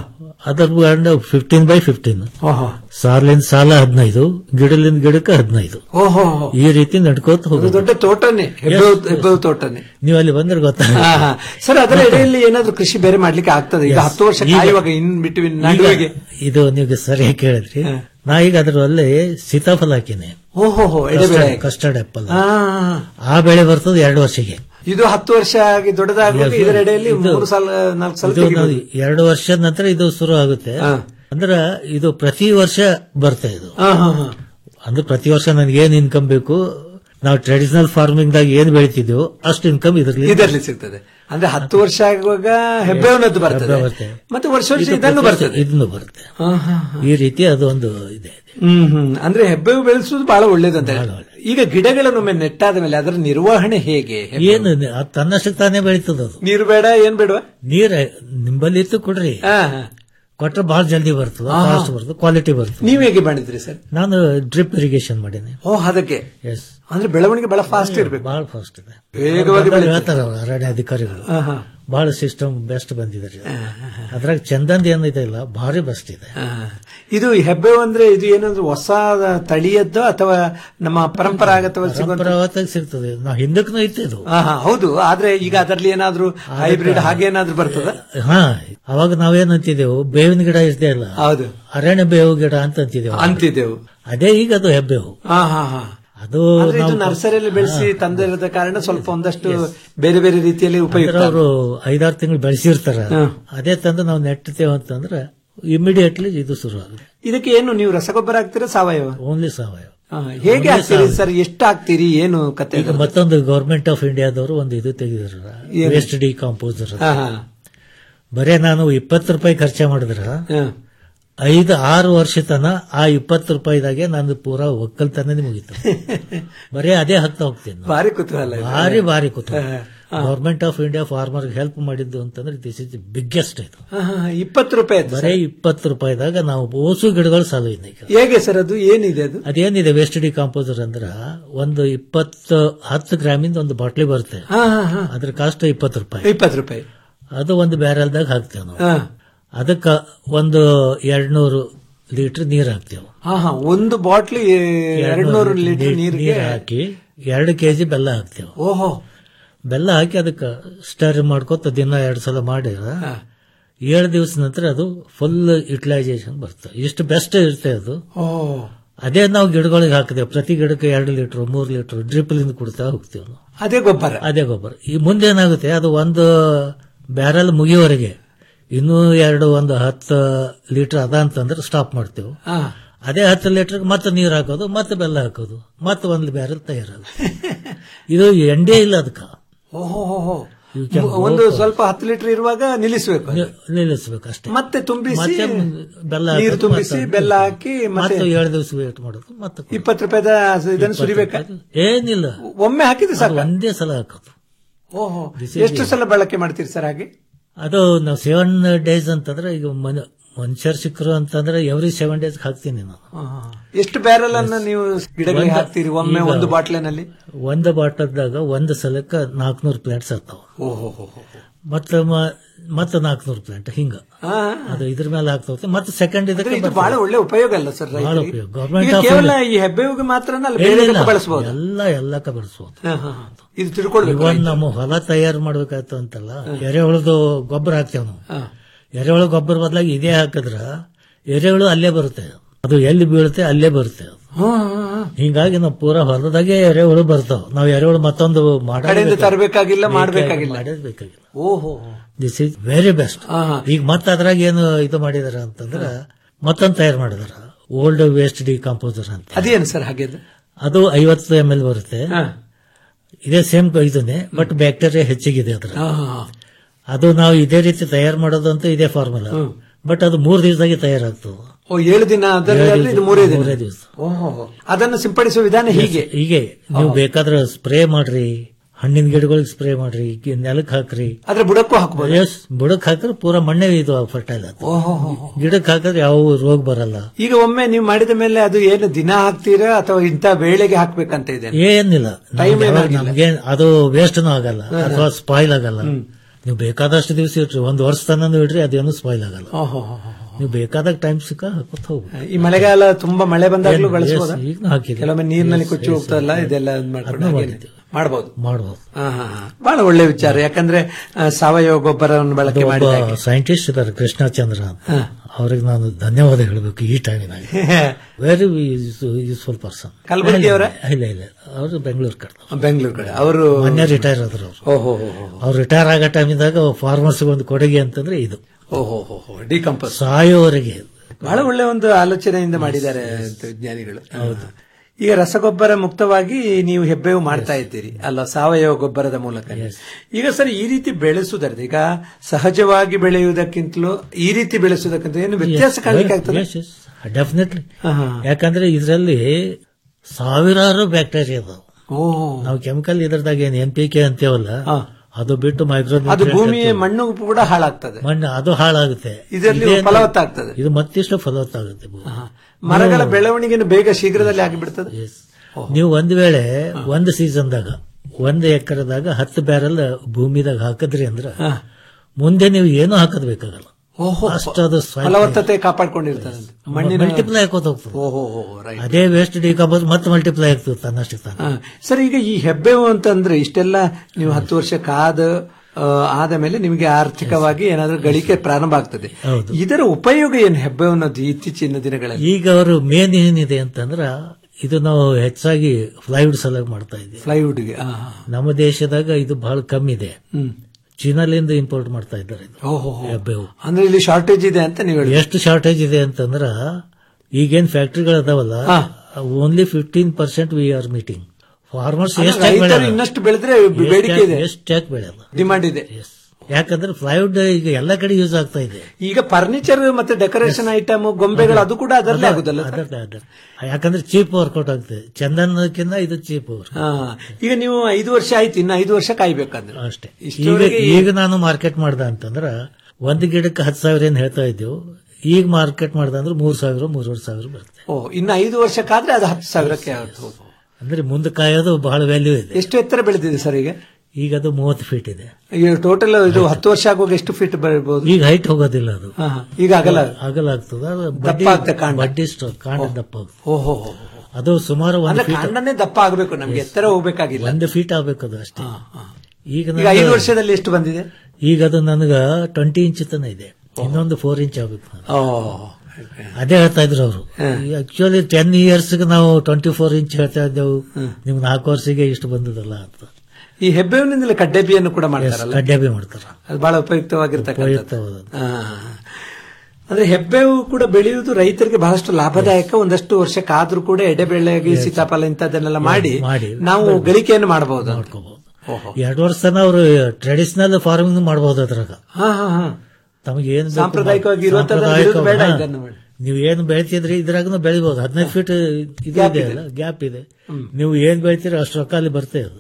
ಅದ್ರ ಫಿಫ್ಟೀನ್ ಬೈ ಫಿಫ್ಟೀನ್ ಓಹೋ ಸಾಲಿಂದ ಸಾಲ ಹದಿನೈದು ಗಿಡಲಿಂದ ಗಿಡಕ್ಕೆ ಹದಿನೈದು ಓಹೋ ಈ ರೀತಿ ನಡ್ಕೋತ ಅದು ಹೋಗೋದು ದೊಡ್ಡ ತೋಟನೇ ಹೆಬ್ಬೆವು ಹೆಬ್ಬೆವು ತೋಟನೇ ನೀವು ಅಲ್ಲಿ ಬಂದ್ರೆ ಗೊತ್ತಾ ಹಾ, ಹಾ. ಸರ್ ಅದರ ಎಡೆಯಲ್ಲಿ ಏನಾದ್ರೂ ಕೃಷಿ ಬೇರೆ ಮಾಡ್ಲಿಕ್ಕೆ ಆಗ್ತದೆ ಈಗ Yes. ಹತ್ತು ವರ್ಷ ಈಗ- ಕಾಯುವಾಗ ಇನ್ ಬಿಟ್ವೀನ್ ಈಗ ನಡುವೆಗೆ ಇದು ನೀವು ಸರಿಯಾಗಿ ಕೇಳಿದ್ರಿ ನಾ ಈಗ ಅದ್ರಲ್ಲಿ ಸೀತಾಫಲ ಹಾಕಿನಿ ಓಹೋ ಎಡೆಬೇಳೆ ಹಾಕಿ. ಕಸ್ಟರ್ಡ್ ಆಪಲ್ ಹಾ, ಆ ಬೆಳೆ ಬರ್ತದೆ ಎರಡು ವರ್ಷಕ್ಕೆ ಇದು ಹತ್ತು ವರ್ಷ ಆಗಿ ದೊಡ್ಡದಾಗುವಾಗ Yes, ಇದರ ಎಡೆಯಲ್ಲಿ ಇದು- ಮೂರು ಸಾಲ ನಾಲ್ಕು ಸಲ ಇದು ತೆಗಿಬೋದು. ನಾವು ಎರಡು ವರ್ಷದ ನಂತರ ಇದು ಶುರು ಆಗುತ್ತೆ ಅಂದ್ರ ಇದು ಪ್ರತಿ ವರ್ಷ ಬರ್ತಾ ಇದು ಹಾ, ಹಾ, ಹಾ. ಅಂದ್ರೆ ಪ್ರತಿ ವರ್ಷ ನನಗೆ ಏನ್ ಇನ್ಕಮ್ ಬೇಕು ನಾವು ಟ್ರೆಡಿಷನಲ್ ಫಾರ್ಮಿಂಗ್ ದಾಗ ಏನ್ ಬೆಳಿತಿದ್ವಿ ಅಷ್ಟು ಇನ್ಕಮ್ ಇದರಲ್ಲಿ ಇದರಲ್ಲಿ ಸಿಗ್ತದೆ ಅಂದ್ರೆ ಹತ್ತು ವರ್ಷ ಆಗುವಾಗ ಹೆಬ್ಬೆವನದ್ದು ಬರ್ತದೆ ಹೆಬ್ಬೆ ಬರ್ತದೆ. ಮತ್ತೆ ವರ್ಷ ವರ್ಷ ಇದು ಇದನ್ನು ಪ್ರತಿ ವರ್ಷ ಬರ್ತದೆ ಇದನ್ನು ಬರುತ್ತೆ ಹಾ, ಹಾ, ಹಾ. ಈ ರೀತಿ ಅದೊಂದು ಇದೆ ಹ್ಮ್ ಹ್ಮ್ ಅಂದ್ರೆ ಹೆಬ್ಬೆವು ಬೆಳೆಸುವುದು ಬಹಳ ಒಳ್ಳೇದಂತ ಈಗ ಗಿಡಗಳನ್ನೊಮ್ಮೆ ನೆಟ್ಟಾದ ಮೇಲೆ ಅದರ ನಿರ್ವಹಣೆ ಹೇಗೆ ಹೆಬ್ಬೆವು? ಏನು ಅದು ತನ್ನಷ್ಟಕ್ಕೆ ತಾನೇ ಬೆಳೀತದ ಅದು ನೀರು ಬೇಡ ಏನ್ ಬೇಡವಾ ನೀರ್ ನಿಂಬಲ್ಲಿ ಇತ್ತು ಕೊಡ್ರಿ ಹಾ, ಹಾ. ಕೊಟ್ರೆ ಬಹಳ ಜಲ್ದಿ ಬರ್ತದೆ ಆಹಾ. ಫಾಸ್ಟ್ ಬರ್ತದೆ ಕ್ವಾಲಿಟಿ ಬರ್ತದೆ ನೀವ್ ಹೇಗೆ ಮಾಡಿದ್ರಿ ಸರ್ ನಾನು ಡ್ರಿಪ್ ಇರಿಗೇಷನ್ ಮಾಡೀನಿ ಓ ಅದಕ್ಕೆ ಎಸ್ ಅಂದ್ರೆ ಬೆಳವಣಿಗೆ ಬಹಳ ಫಾಸ್ಟ್ ಇರ್ಬೇಕು ಬಹಳ ಫಾಸ್ಟ್ ಇದೆ ವೇಗವಾಗಿ ಬಂದಾಗ ಬೆಳೀತದೆ. ಹೇಳ್ತಾರೆ ಅವ್ರು ಅರಣ್ಯ ಅಧಿಕಾರಿಗಳು ಆಹಾ. ಬಹಳ ಸಿಸ್ಟಮ್ ಬೆಸ್ಟ್ ಬಂದಿದೆ ರೀ ಅದ್ರಾಗ ಚಂದಂದ್ ಏನಿದೆ ಇಲ್ಲ ಭಾರಿ ಬೆಸ್ಟ್ ಇದೆ ಆ, ಇದು ಹೆಬ್ಬೇವು ಅಂದ್ರೆ ಇದು ಏನಂದ್ರೆ ಹೊಸ ತಳಿಯದ್ದು ಅಥವಾ ನಮ್ಮ ಪರಂಪರಾಗತವಾಗಿ ಸಿಗುವಂತ ಪರಂಪರಾಗತವಾಗಿ ಸಿಗ್ತದೆ ನಾವು ಹಿಂದಕ್ಕೂ ಇತ್ತು ಇದು ಆಹಾ, ಹೌದು ಆದ್ರೆ ಈಗ ಅದರಲ್ಲಿ ಏನಾದ್ರೂ ಹೈಬ್ರಿಡ್ ಹಾಗೇನಾದ್ರೂ ಬರ್ತದ ಹಾ ಅವಾಗ ನಾವೇನ್ ಅಂತಿದ್ದೆವು ಬೇವಿನ ಗಿಡ ಇರ್ದೇ ಇಲ್ಲ ಹೌದು ಅರಣ್ಯ ಬೇವು ಗಿಡ ಅಂತ ಅಂತಿದ್ದೆವು ಅಂತಿದ್ದೆವು ಅದೇ ಈಗ ಅದು ಹೆಬ್ಬೇವು ಹಾ ಹಾ ಹಾ ಅದು ಆದ್ರೆ ಇದು ನಾವು- ನರ್ಸರಿಯಲ್ಲಿ ಬೆಳೆಸಿ ತಂದಿರದ ಕಾರಣ ಸ್ವಲ್ಪ ಒಂದಷ್ಟು ಬೇರೆ ಬೇರೆ ರೀತಿಯಲ್ಲಿ ಉಪಯುಕ್ತ ಅವರು ಐದಾರು ತಿಂಗಳು ಬೆಳೆಸಿರ್ತಾರ ಅದೇ ತಂದು ನಾವು ನೆಟ್ಟತೇವೆ ಅಂತಂದ್ರೆ ಇಮಿಡಿಯೇಟ್ಲಿ ಇದು ಶುರು ಆಗುತ್ತೆ ಇದಕ್ಕೆ ಏನು ನೀವು ರಸಗೊಬ್ಬರ ಹಾಕ್ತೀರಾ ಸಾವಯವ ಓನ್ಲಿ ಸಾವಯವ ಆ, ಹೇಗೆ Only ಹಾಕ್ತೀರಿ ಸಾವಯವ. ಸರ್ ಎಷ್ಟು ಹಾಕ್ತೀರಿ ಏನು ಕತೆ ಈಗ ಮತ್ತೊಂದು ಗವರ್ಮೆಂಟ್ ಆಫ್ ಇಂಡಿಯಾದವರು ಒಂದು ಇದು ತೆಗೆದಿರ ಏನು? ವೇಸ್ಟ್ ಡಿಕಾಂಪೋಸರ್ ಹಾ, ಹಾ. ಬರೇ ನಾನು ಇಪ್ಪತ್ತು ರೂಪಾಯಿ ಖರ್ಚು ಮಾಡಿದ್ರ ಐದು ಆರು ವರ್ಷ ತನ ಆ ಇಪ್ಪತ್ತು ರೂಪಾಯಿದಾಗೆ ನಾನು ಪೂರಾ ಒಕ್ಕಲ್ತನೇ ಮುಗೀತು ಬರೀ ಅದೇ ಹಾಕ್ತಾ ಹೋಗ್ತೀನಿ ನಾನು. ಭಾರಿ ಕುತೂಹಲ ಇದೆ. ಭಾರಿ ಭಾರಿ ಕುತೂಹಲ ಹಾ, ಹಾ. Government of India farmer help ಮಾಡಿದ್ದು ಅಂತಂದ್ರೆ ದಿಸ್ ಇಸ್ ಬಿಗ್ಗೆಸ್ಟ್ ಇದು ಹಾ, ಹಾ, ಹಾ, ಇಪ್ಪತ್ತು ರೂಪಾಯಿ ಆಯ್ತು ಬರೀ ಇಪ್ಪತ್ತು ರೂಪಾಯಿದಾಗ ನಾವು ಓಸು ಗಿಡಗಳು ಸಾಲು ಇದೆ ಈಗ ಹೇಗೆ ಸರ್ ಅದು ಏನಿದೆ ಅದು ಅದೇನಿದೆ ವೇಸ್ಟ್ ಡಿಕಾಂಪೋಸರ್ ಅಂದ್ರ ಒಂದು ಇಪ್ಪತ್ತು ಹತ್ತು ಗ್ರಾಮಿಂದ ಒಂದು ಬಾಟ್ಲಿ ಬರುತ್ತೆ ಹಾ, ಹಾ, ಹಾ. ಅದ್ರ ಕಾಸ್ಟ್ ಇಪ್ಪತ್ತು ರೂಪಾಯಿ ಇಪ್ಪತ್ತು ರೂಪಾಯಿ ಅದು ಒಂದು ಬ್ಯಾರಲ್ದಾಗ ಹಾಕ್ತೇವೆ ನಾವು ಹಾ. ಅದಕ್ಕ ಒಂದು ಎರಡ್ನೂರು ಲೀಟರ್ ನೀರ್ ಹಾಕ್ತೇವೆ ಹಾ ಹಾ ಒಂದು ಬಾಟ್ಲಿ ಎರಡ್ನೂರು ಲೀಟರ್ ನೀರಿಗೆ ನೀರ್ ಹಾಕಿ ಎರಡು ಕೆಜಿ ಬೆಲ್ಲ ಹಾಕ್ತೇವೆ ಓಹೋ ಬೆಲ್ಲ ಹಾಕಿ ಅದಕ್ಕೆ ಸ್ಟರ್ ಮಾಡ್ಕೊತ ದಿನ ಎರಡು ಸಲ ಮಾಡಿರ ಏಳು ದಿವಸ ನಂತರ ಅದು ಫುಲ್ ಯುಟಿಲೈಸೇಷನ್ ಬರ್ತದೆ ಇಷ್ಟು ಬೆಸ್ಟ್ ಇರುತ್ತೆ ಅದು ಓ ಅದೇ ನಾವು ಗಿಡಗಳಿಗೆ ಹಾಕಿದೆವು ಪ್ರತಿ ಗಿಡಕ್ಕೆ ಎರಡು ಲೀಟರ್ ಮೂರು ಲೀಟರ್ ಡ್ರಿಪ್ಲಿಂದ ಕೊಡ್ತಾ ಹೋಗ್ತೇವೆ ನಾವು ಅದೇ ಗೊಬ್ಬರ ಅದೇ ಗೊಬ್ಬರ ಈ ಮುಂದೆ ಏನಾಗುತ್ತೆ ಅದು ಒಂದು ಬ್ಯಾರಲ್ ಮುಗಿಯವರೆಗೆ ಇನ್ನೂ ಎರಡು ಒಂದು ಹತ್ತು ಲೀಟರ್ ಅದ ಅಂತಂದ್ರೆ ಸ್ಟಾಪ್ ಮಾಡ್ತೇವೆ ಹಾ ಅದೇ ಹತ್ತು ಲೀಟರ್ ಮತ್ತೆ ನೀರು ಹಾಕೋದು ಮತ್ತೆ ಬೆಲ್ಲ ಹಾಕೋದು ಮತ್ತೆ ಒಂದು ಬ್ಯಾರಲ್ ತಯಾರಾಗುತ್ತೆ ಇದು ಎಂಡೇ ಇಲ್ಲ ಅದಕ್ಕೆ ಓಹೋ ಹೋ, ಹೋ. You can ಒಂದು go for- ಸ್ವಲ್ಪ ಹತ್ತು ಲೀಟರ್ ಇರುವಾಗ ನಿಲ್ಲಿಸಬೇಕು ನಿಲ್ಲಿಸ್ಬೇಕು ಅಷ್ಟೇ ಮತ್ತೆ ತುಂಬಿಸಿ ಮತ್ತೆ ಬೆಲ್ಲ ನೀರು ಹಾಕೋದು, ತುಂಬಿಸಿ ಮತ್ತೆ ಬೆಲ್ಲ ಹಾಕಿ ಮತ್ತೆ ಮತ್ತೆ ಏಳು ದಿವಸ ವೇಟ್ ಮಾಡೋದು ಮತ್ತೆ ಕೊಡೋದು. ಇಪ್ಪತ್ತು ರೂಪಾಯಿದ ಇದನ್ನು ಸುರಿಬೇಕಾ ಏನಿಲ್ಲ ಒಮ್ಮೆ ಹಾಕಿದ್ರೆ ಸಾಕು ಅದು ಒಂದೇ ಸಲ ಹಾಕೋದು ಓಹೋ This is ಎಷ್ಟು ಸಲ ಬಳಕೆ ಮಾಡ್ತೀರಿ ಸರ್ ಹಾಗೆ ಅದು ನಾವು ಸೆವೆನ್ ಡೇಸ್ ಅಂತಂದ್ರೆ ಈಗ ಮನ- ಮನುಷ್ಯರು ಸಿಕ್ಕರು ಅಂತಂದ್ರೆ ಎವ್ರಿ ಸೆವೆನ್ ಡೇಸ್ ಹಾಕ್ತೀನಿ ನಾನು ಆಹಾ. ಎಷ್ಟು ಬ್ಯಾರಲ್ ಅನ್ನ ನೀವು ಗಿಡಗಳಿಗೆ ಒಂದು- ಹಾಕ್ತೀರಿ ಒಮ್ಮೆ ಈಗ ಒಂದು ಬಾಟ್ಲಿನಲ್ಲಿ ಒಂದು ಬಾಟಲ್ದಾಗ ಒಂದು ಸಲಕ್ಕ ನಾಲ್ಕನೂರು ಪ್ಲೇಟ್ಸ್ ಆಗ್ತಾವ ಓಹೋ ಹೋ, ಹೋ, ಹೋ. ಮತ್ತೆ ಮ- ಮತ್ತೆ ನಾಲ್ಕನೂರು ಪ್ಲೇಟ್ ಹಿಂಗ ಆ, ಅದು ಇದ್ರ ಮೇಲೆ ಆಗ್ತಾ ಹೋಗುತ್ತೆ ಮತ್ತೆ ಸೆಕೆಂಡ್ ಅಂದ್ರೆ ಇದಕ್ಕೆ ಇದು ಬರ್ತದೆ. ಬಹಳ ಒಳ್ಳೆ ಉಪಯೋಗ ಅಲ್ಲ ಸರ್ ಬಹಳ ರೈತರಿಗೆ? ಉಪಯೋಗ. Government ಈಗ of ಕೇವಲ India- ಈ ಹೆಬ್ಬೇವಿಗೆ ಮಾತ್ರ ಇಲ್ಲ, ಬೇರೆ ಇಲ್ಲ. ಬಳಸಬಹುದು ಎಲ್ಲ ಎಲ್ಲಕ್ಕ ಬೆಳೆಸಬಹುದು ಹಾ, ಹಾ, ಹಾ. ಇದು ತಿಳ್ಕೊಳ್ಬೇಕು ಇವನ್ ರೈತರು. ನಮ್ಮ ಹೊಲ ತಯಾರು ಮಾಡ್ಬೇಕಾಯ್ತು ಅಂತಲ್ಲ ಎರೆಹುಳದು ಗೊಬ್ಬರ ಹಾಕ್ತೇವೆ ನಾವು ಹಾ. ಎರೆಹುಳ ಗೊಬ್ಬರ ಬದಲಾಗಿ ಇದೇ ಹಾಕಿದ್ರ ಎರೆಹುಳು ಅಲ್ಲೇ ಬರುತ್ತೆ ಅದು ಎಲ್ಲಿ ಬೀಳುತ್ತೆ ಅಲ್ಲೇ ಬರುತ್ತೆ ಅದು. ಹಾ, ಹಾ, ಹಾ. ಹಿಂಗಾಗಿ ನಾವು ಪೂರಾ ಹೊಲದಾಗೆ ಎರೆಹುಳು ಬರ್ತಾವ ನಾವು ಎರೆಹುಳು ಮತ್ತೊಂದು ಕಡೆಯಿಂದ ತರಬೇಕಾಗಿಲ್ಲ ಮಾಡಬೇಕಾಗಿಲ್ಲ ಮಾಡಬೇಕಾಗಿಲ್ಲ ಓಹೋ ದಿಸ್ ಇಸ್ ವೆರಿ ಬೆಸ್ಟ್ ಹಾ, ಹಾ. ಈಗ ಮತ್ತೆ ಅದ್ರಾಗ ಏನು ಇದು ಮಾಡಿದಾರ ಅಂತಂದ್ರ ಮತ್ತೊಂದು ತಯಾರು ಮಾಡಿದಾರ ಓಲ್ಡ್ ವೇಸ್ಟ್ ಡಿಕಾಂಪೋಸರ್ ಅಂತ ಅದೇನು ಸರ್ ಹಾಗೆ ಅದು? ಅದು ಐವತ್ತು ಎಂ ಎಲ್ ಬರುತ್ತೆ ಹಾ. ಇದೇ ಸೇಮ್ ಇದನ್ನೇ ಬಟ್ ಬ್ಯಾಕ್ಟೀರಿಯಾ ಹೆಚ್ಚಿಗಿದೆ ಅದ್ರ ಹಾ, ಹಾ, ಹಾ. ಅದು ನಾವು ಇದೇ ರೀತಿ ತಯಾರು ಮಾಡೋದು ಅಂತ ಇದೇ ಫಾರ್ಮುಲಾ ಬಟ್ ಅದು ಮೂರ್ ದಿವಸದಾಗೆ ತಯಾರಾಗ್ತದೆ ಓ ಏಳು ದಿನ ಅದರಲ್ಲಿ ಏಳು ಆದ್ರೆ ಇದು ದಿವಸ- ಮೂರೇ ದಿನ ಮೂರೇ ದಿವಸ. ಓಹೋ ಅದನ್ನು ಸಿಂಪಡಿಸುವ ವಿಧಾನ ಹೀಗೆ ಹೀಗೆ ನೀವು ಬೇಕಾದ್ರೆ ಸ್ಪ್ರೇ ಮಾಡ್ರಿ ಹಣ್ಣಿನ ಗಿಡಗಳಿಗೆ ಸ್ಪ್ರೇ ಮಾಡ್ರಿ ಗಿ- ನೆಲಕ್ಕೆ ಹಾಕ್ರಿ ಆದ್ರೆ ಬುಡಕ್ಕೂ ಹಾಕಬಹುದು ಎಸ್ ಬುಡಕ್ ಹಾಕಿದ್ರೆ ಪೂರಾ ಮಣ್ಣೆ ಇದು ಫರ್ಟೈಲ್ ಆಗುತ್ತೆ ಓಹೋ ಗಿಡಕ್ಕೆ ಹಾಕಿದ್ರೆ ಯಾವ ರೋಗ ಬರಲ್ಲ ಈಗ ಒಮ್ಮೆ ನೀವು ಮಾಡಿದ ಮೇಲೆ ಅದು ಏನು ದಿನ ಹಾಕ್ತೀರಾ ಅಥವಾ ಇಂಥ ವೇಳೆಗೆ ಹಾಕ್ಬೇಕಂತ ಇದೆ ಏನಿಲ್ಲ Time ಏನಾಗಿಲ್ಲ. ನಮ್ಗೆ ಅದು ವೇಸ್ಟ್ನು ಆಗಲ್ಲ ಅಥವಾ ಸ್ಪಾಯ್ಲ್ ಆಗಲ್ಲ ನೀವು ಬೇಕಾದಷ್ಟು ದಿವಸ ಇಟ್ರಿ ಒಂದ್ ವರ್ಷ ತನಕ ಇಡ್ರಿ ಅದೇನು ಸ್ಪಾಯ್ಲ್ ಆಗಲ್ಲ ಓಹೋ ನೀವು ಬೇಕಾದಾಗ ಟೈಮ್ ಸಿಕ್ಕ ಹಾಕೋತ ಹೋಗ್ಬೇಕು ಈ ಮಳೆಗಾಲ ತುಂಬಾ ಮಳೆ ಬಂದಾಗ್ಲೂ ಏನು, ಬಳಸಬಹುದಾ yes, ಈಗ್ನೂ ಹಾಕಿದೆ. ಕೆಲವೊಮ್ಮೆ ನೀರಿನಲ್ಲಿ Yes, ಕೊಚ್ಚಿ yes, ಹೋಗ್ತದಲ್ಲ yes. ಇದೆಲ್ಲ ಇದ್ ಮಾಡ್ಕೊಂಡು ಅದನ್ನೂ ಹಾಗೇನೆ. ಮಾಡಿದ್ದೀವಿ. ಮಾಡಬಹುದು ಮಾಡಬಹುದು ಬಹಳ ಒಳ್ಳೆ ವಿಚಾರ ಯಾಕಂದ್ರೆ ಆ, ಸಾವಯವ ಗೊಬ್ಬರವನ್ನು ಬಳಕೆ ಮಾಡಿ ಒಬ್ಬ ಸೈಂಟಿಸ್ಟ್ ಇದ್ದಾರೆ ಕೃಷ್ಣಚಂದ್ರ ಅಂತ ಅವ್ರಿಗೆ ನಾನು ಧನ್ಯವಾದ ಹೇಳಬೇಕು ಈ ಟೈಮಿನಾಗ ವೆರಿ ಯೂಸ್ಫುಲ್ ಪರ್ಸನ್ ಕಲಬುರ್ಗಿಯವರ? ಇಲ್ಲ ಇಲ್ಲ ಅವರು ಬೆಂಗಳೂರು ಕಡೆ ಬೆಂಗಳೂರು ಕಡೆ ಅವರು ಮೊನ್ನೆ ರಿಟೈರ್ ಆದ್ರು ಅವರು ಓಹೋ ಅವ್ರು ರಿಟೈರ್ ಆಗೋ ಟೈಮಿದಾಗ ಫಾರ್ಮರ್ಸ್ ಒಂದು ಕೊಡುಗೆ ಅಂತಂದ್ರೆ ಇದು ಓಹೋ ಡಿಕಂಪೋಸ್ ಸಾಯೋವರೆಗೆ ಬಹಳ ಒಳ್ಳೆ ಒಂದು ಆಲೋಚನೆಯಿಂದ ಮಾಡಿದ್ದಾರೆ ಅಂತ ವಿಜ್ಞಾನಿಗಳು ಹೌದು ಈಗ ರಸಗೊಬ್ಬರ ಮುಕ್ತವಾಗಿ ನೀವು ಹೆಬ್ಬೇವು ಮಾಡ್ತಾ ಇದ್ದೀರಿ ಅಲ್ಲ ಸಾವಯವ ಗೊಬ್ಬರದ ಮೂಲಕ ಈಗ ಸರ್ ಈ ರೀತಿ ಬೆಳೆಸುವುದರಿಂದ ಈಗ ಸಹಜವಾಗಿ ಬೆಳೆಯುವುದಕ್ಕಿಂತಲೂ ಈ ರೀತಿ ಬೆಳೆಸುವುದಕ್ಕಿಂತ ಏನು ವ್ಯತ್ಯಾಸ ಕಾಣಲಿಕ್ಕೆ ಆಗ್ತದೆ ಡೆಫಿನೆಟ್ಲಿ ಯಾಕಂದ್ರೆ ಇದರಲ್ಲಿ ಸಾವಿರಾರು ಬ್ಯಾಕ್ಟೀರಿಯಾ ಅದಾವ ಓ ನಾವು ಕೆಮಿಕಲ್ ಇದ್ರದಾಗ ಏನ್ ಎನ್ ಪಿ ಕೆ ಅಂತೇವಲ್ಲ ಅದು ಬಿಟ್ಟು ಮೈಕ್ರೋ ಅದು ಭೂಮಿಯ ಮಣ್ಣು ಕೂಡ ಹಾಳಾಗ್ತದೆ ಮಣ್ಣು ಅದು ಹಾಳಾಗುತ್ತೆ ಇದರಲ್ಲಿ ಇದೇನು- ಫಲವತ್ತಾಗ್ತದೆ ಇದು ಮತ್ತಿಷ್ಟು ಫಲವತ್ತಾಗುತ್ತೆ ಭೂಮಿ. ಮರಗಳ ಬೆಳವಣಿಗೆನು ಬೇಗ ಶೀಘ್ರದಲ್ಲಿ ಆಗಿಬಿಡ್ತದೆ ನೀವು ಒಂದ್ ವೇಳೆ ಒಂದು ಸೀಸನ್ದಾಗ ಒಂದು ಎಕರೆದಾಗ ಹತ್ತು ಬ್ಯಾರಲ್ ಭೂಮಿದಾಗ ಹಾಕಿದ್ರಿ ಅಂದ್ರ ಮುಂದೆ ನೀವು ಏನು ಹಾಕದ್ ಬೇಕಾಗಲ್ಲ ಓಹೋ ಅಷ್ಟದು ಫಲವತ್ತತೆ ಕಾಪಾಡ್ಕೊಂಡಿರ್ತದೆ ಮಣ್ಣಿನ ಮಲ್ಟಿಪ್ಲೈ ಹಾಕೋತ ಹೋಗ್ತದೆ ಓಹೋ ರೈಟ್ ಅದೇ ವೇಸ್ಟ್ ಡಿಕಂಪೋಸ್ ಮತ್ತೆ ಮಲ್ಟಿಪ್ಲೈ ಆಗ್ತದೆ ತನ್ನಷ್ಟಕ್ಕೆ ತಾನು ಹಾ. ಸರ್ ಈಗ ಈ ಹೆಬ್ಬೇವು ಅಂತಂದ್ರೆ ಇಷ್ಟೆಲ್ಲ ನೀವು ಹತ್ತು ವರ್ಷ ಕಾದ ಆ, ಆದ ಮೇಲೆ ನಿಮಗೆ ಆರ್ಥಿಕವಾಗಿ ಏನಾದ್ರೂ ಗಳಿಕೆ ಪ್ರಾರಂಭ ಆಗ್ತದೆ ಹೌದು. ಇದರ ಉಪಯೋಗ ಏನು ಹೆಬ್ಬೆ ಅನ್ನೋದು ಇತ್ತೀಚಿನ ದಿನಗಳಲ್ಲಿ ಈಗ ಅವರು ಮೇನ್ ಏನಿದೆ ಅಂತಂದ್ರ ಇದು ನಾವು ಹೆಚ್ಚಾಗಿ ಫ್ಲೈವುಡ್ ಸಲುವಾಗಿ ಮಾಡ್ತಾ ಇದ್ದೀವಿ ಫ್ಲೈವುಡ್ಗೆ ನಮ್ಮ ದೇಶದಾಗ ಇದು ಬಹಳ ಕಮ್ಮಿ ಇದೆ ಹ್ಮ್ ಚೀನಾಲಿಂದ ಇಂಪೋರ್ಟ್ ಮಾಡ್ತಾ ಇದ್ದಾರೆ ಇದು ಓಹೋ ಹೆಬ್ಬೇವು ಅಂದ್ರೆ ಇಲ್ಲಿ ಶಾರ್ಟೇಜ್ ಇದೆ ಅಂತ ನೀವು ಹೇಳಿ ಎಷ್ಟು ಶಾರ್ಟೇಜ್ ಇದೆ ಅಂತಂದ್ರ ಈಗೇನ್ ಫ್ಯಾಕ್ಟ್ರಿಗಳು ಅದಾವಲ್ಲ only fifteen percent we are meeting farmers ಅಂದ್ರೆ ಎಷ್ಟು ರೈತರು ಇನ್ನಷ್ಟು ಬೆಳೆದ್ರೆ ಬೇಡಿಕೆ ಇದೆ ಎಷ್ಟು ಯಾಕೆ ಬೆಳೆಯಲ್ಲ ಡಿಮಾಂಡ್ ಇದೆ ಯಾಕಂದ್ರೆ ಫ್ಲೈವುಡ್ ಈಗ ಎಲ್ಲ ಕಡೆ ಯೂಸ್ ಆಗ್ತಾ ಇದೆ ಈಗ ಫರ್ನಿಚರ್ ಮತ್ತೆ ಡೆಕೋರೇಷನ್ ಐಟಮ್ ಗೊಂಬೆಗಳು ಅದು ಕೂಡ ಅದರಲ್ಲೇ ಆಗುದಲ್ಲ ಸರ್? ಅದರದ್ದೇ ಅದರ ಯಾಕಂದ್ರೆ ಚೀಪ್ ವರ್ಕೌಟ್ ಆಗ್ತದೆ ಚಂದನಕ್ಕಿಂತ ಇದು ಚೀಪ್ ಹಾ. ಈಗ ನೀವು ಐದು ವರ್ಷ ಆಯ್ತು ಇನ್ನು ಐದು ವರ್ಷ ಕಾಯ್ಬೇಕಂದ್ರೆ ಅಷ್ಟೇ ಈಗ ಇಷ್ಟರವರೆಗೆ ಈಗ ನಾನು ಮಾರ್ಕೆಟ್ ಮಾಡ್ದ ಅಂತಂದ್ರ ಒಂದ್ ಗಿಡಕ್ಕೆ ಹತ್ತು ಸಾವಿರ ಏನ್ ಹೇಳ್ತಾ ಇದ್ದೀವಿ ಈಗ ಮಾರ್ಕೆಟ್ ಮಾಡ್ದ ಅಂದ್ರೆ ಮೂರ್ ಸಾವಿರ ಮೂರುವರೆ ಸಾವಿರ ಬರುತ್ತೆ ಓ ಇನ್ನು ಐದು ವರ್ಷಕ್ಕಾದ್ರೆ ಅದು ಹತ್ತು ಸಾವಿರಕ್ಕೆ ಆಗುತ್ತೆ. ಅಂದ್ರೆ ಮುಂದೆ ಕಾಯೋದು ಬಹಳ ವ್ಯಾಲ್ಯೂ ಇದೆ ಎಷ್ಟು ಎತ್ತರ ಬೆಳೆದಿದೆ ಸರ್ ಈಗ ಈಗ ಅದು ಮೂವತ್ತು ಫೀಟ್ ಇದೆ ಈಗ ಟೋಟಲ್ ಇದು ಹತ್ತು ವರ್ಷ ಆಗುವಾಗ ಎಷ್ಟು ಫೀಟ್ ಬೆಳಬಹುದು ಈಗ ಹೈಟ್ ಹೋಗೋದಿಲ್ಲ ಅದು ಹಾ, ಹಾ. ಈಗ ಆಗಲ್ಲ ಅಗಲ ಆಗ್ತದೆ ಅದು ದಪ್ಪ ಬಡ್ಡಿ ಆಗ್ತದೆ ಕಾಂಡ. ಬಡ್ಡಿ ಸ್ಟ- ಕಾಂಡ ದಪ್ಪ ಆಗ್ತದೆ ಓಹೋ ಅದು ಸುಮಾರು ಒಂದು ಅಂದ್ರೆ ಫೀಟ್ ಕಾಂಡನೇ ದಪ್ಪ ಆಗಬೇಕು ನಮ್ಗೆ ಎತ್ತರ ಹೋಗ್ಬೇಕಾಗಿಲ್ಲ ಒಂದು ಫೀಟ್ ಆಗ್ಬೇಕು ಅದು ಅಷ್ಟೇ ಈಗ ಈಗ ಐದು ನನಗೆ- ವರ್ಷದಲ್ಲಿ ಎಷ್ಟು ಬಂದಿದೆ ಈಗ ಅದು ನನಗ ಟ್ವೆಂಟಿ ಇಂಚ್ ತನ ಇದೆ ಇನ್ನೊಂದು ಫೋರ್ ಇಂಚ್ ಆಗ್ಬೇಕು ನನಗೆ. ಓ ಅದೇ ಹೇಳ್ತಾ ಇದ್ರು ಅವರು ಆಕ್ಚುಲಿ ಟೆನ್ ಇಯರ್ಸ್ ನಾವು ಟ್ವೆಂಟಿ ಫೋರ್ ಇಂಚ್ ಹೇಳ್ತಾ ಇದ್ದೆವು ನಿಮ್ ನಾಲ್ಕು ವರ್ಷಕ್ಕೆ ಇಷ್ಟು ಬಂದದಲ್ಲ ಅಂತ ಈ ಹೆಬ್ಬೆವಿನಿಂದಲೇ ಕಡ್ಡೆಬಿಯನ್ನು ಕೂಡ ಮಾಡ್ತಾರಲ್ಲ ಕಡ್ಡಾಬಿ ಮಾಡ್ತಾರ ಅದು ಬಹಳ ಉಪಯುಕ್ತವಾಗಿರ್ತಕ್ಕಂಥದ್ದು ಉಪಯುಕ್ತವಾದದ್ದು. ಹಾ. ಅಂದ್ರೆ ಹೆಬ್ಬೇವು ಕೂಡ ಬೆಳೆಯುವುದು ರೈತರಿಗೆ ಬಹಳಷ್ಟು ಲಾಭದಾಯಕ ಒಂದಷ್ಟು ವರ್ಷಕ್ಕಾದ್ರೂ ಕೂಡ ಎಡೆಬೆಳೆಯಾಗಿ ಸೀತಾಫಲ ಇಂಥದ್ದನ್ನೆಲ್ಲ ಮಾಡಿ ಮಾಡಿ ನಾವು ಗಳಿಕೆಯನ್ನು ಮಾಡಬಹುದು ಎರಡು ವರ್ಷ ತನ ಅವರು ಟ್ರೆಡಿಷನಲ್ ಫಾರ್ಮಿಂಗ್ ಮಾಡಬಹುದು ಅದ್ರಾಗ ಹಾ ಹಾ ಹಾ ತಮಗೆ ಏನ್ ಬೇಕು ಸಾಂಪ್ರದಾಯಿಕವಾಗಿ ಮಾಡಿ. ಇರುವಂತದ್ದನ್ನ ಸಾಂಪ್ರದಾಯಿಕ- ಬಿಡೋದು ಬೇಡ ಹಾ. ಇದನ್ನು ಮಾಡಿ. ನೀವು ಏನ್ ಬೆಳಿತಿದ್ರಿ ಇದ್ರಾಗ ಬೆಳಿಬಹುದು ಹದಿನೈದು ಫೀಟ್ ಇದು Gap ಇದೆ ಇದೆ. ಅಲ್ಲ ಗ್ಯಾಪ್ ಇದೆ ನೀವು ಏನ್ ಬೆಳಿತೀರಿ ಅಷ್ಟು ರೊಕ್ಕ ಅಲ್ಲಿ ಬರ್ತೇ ಅದು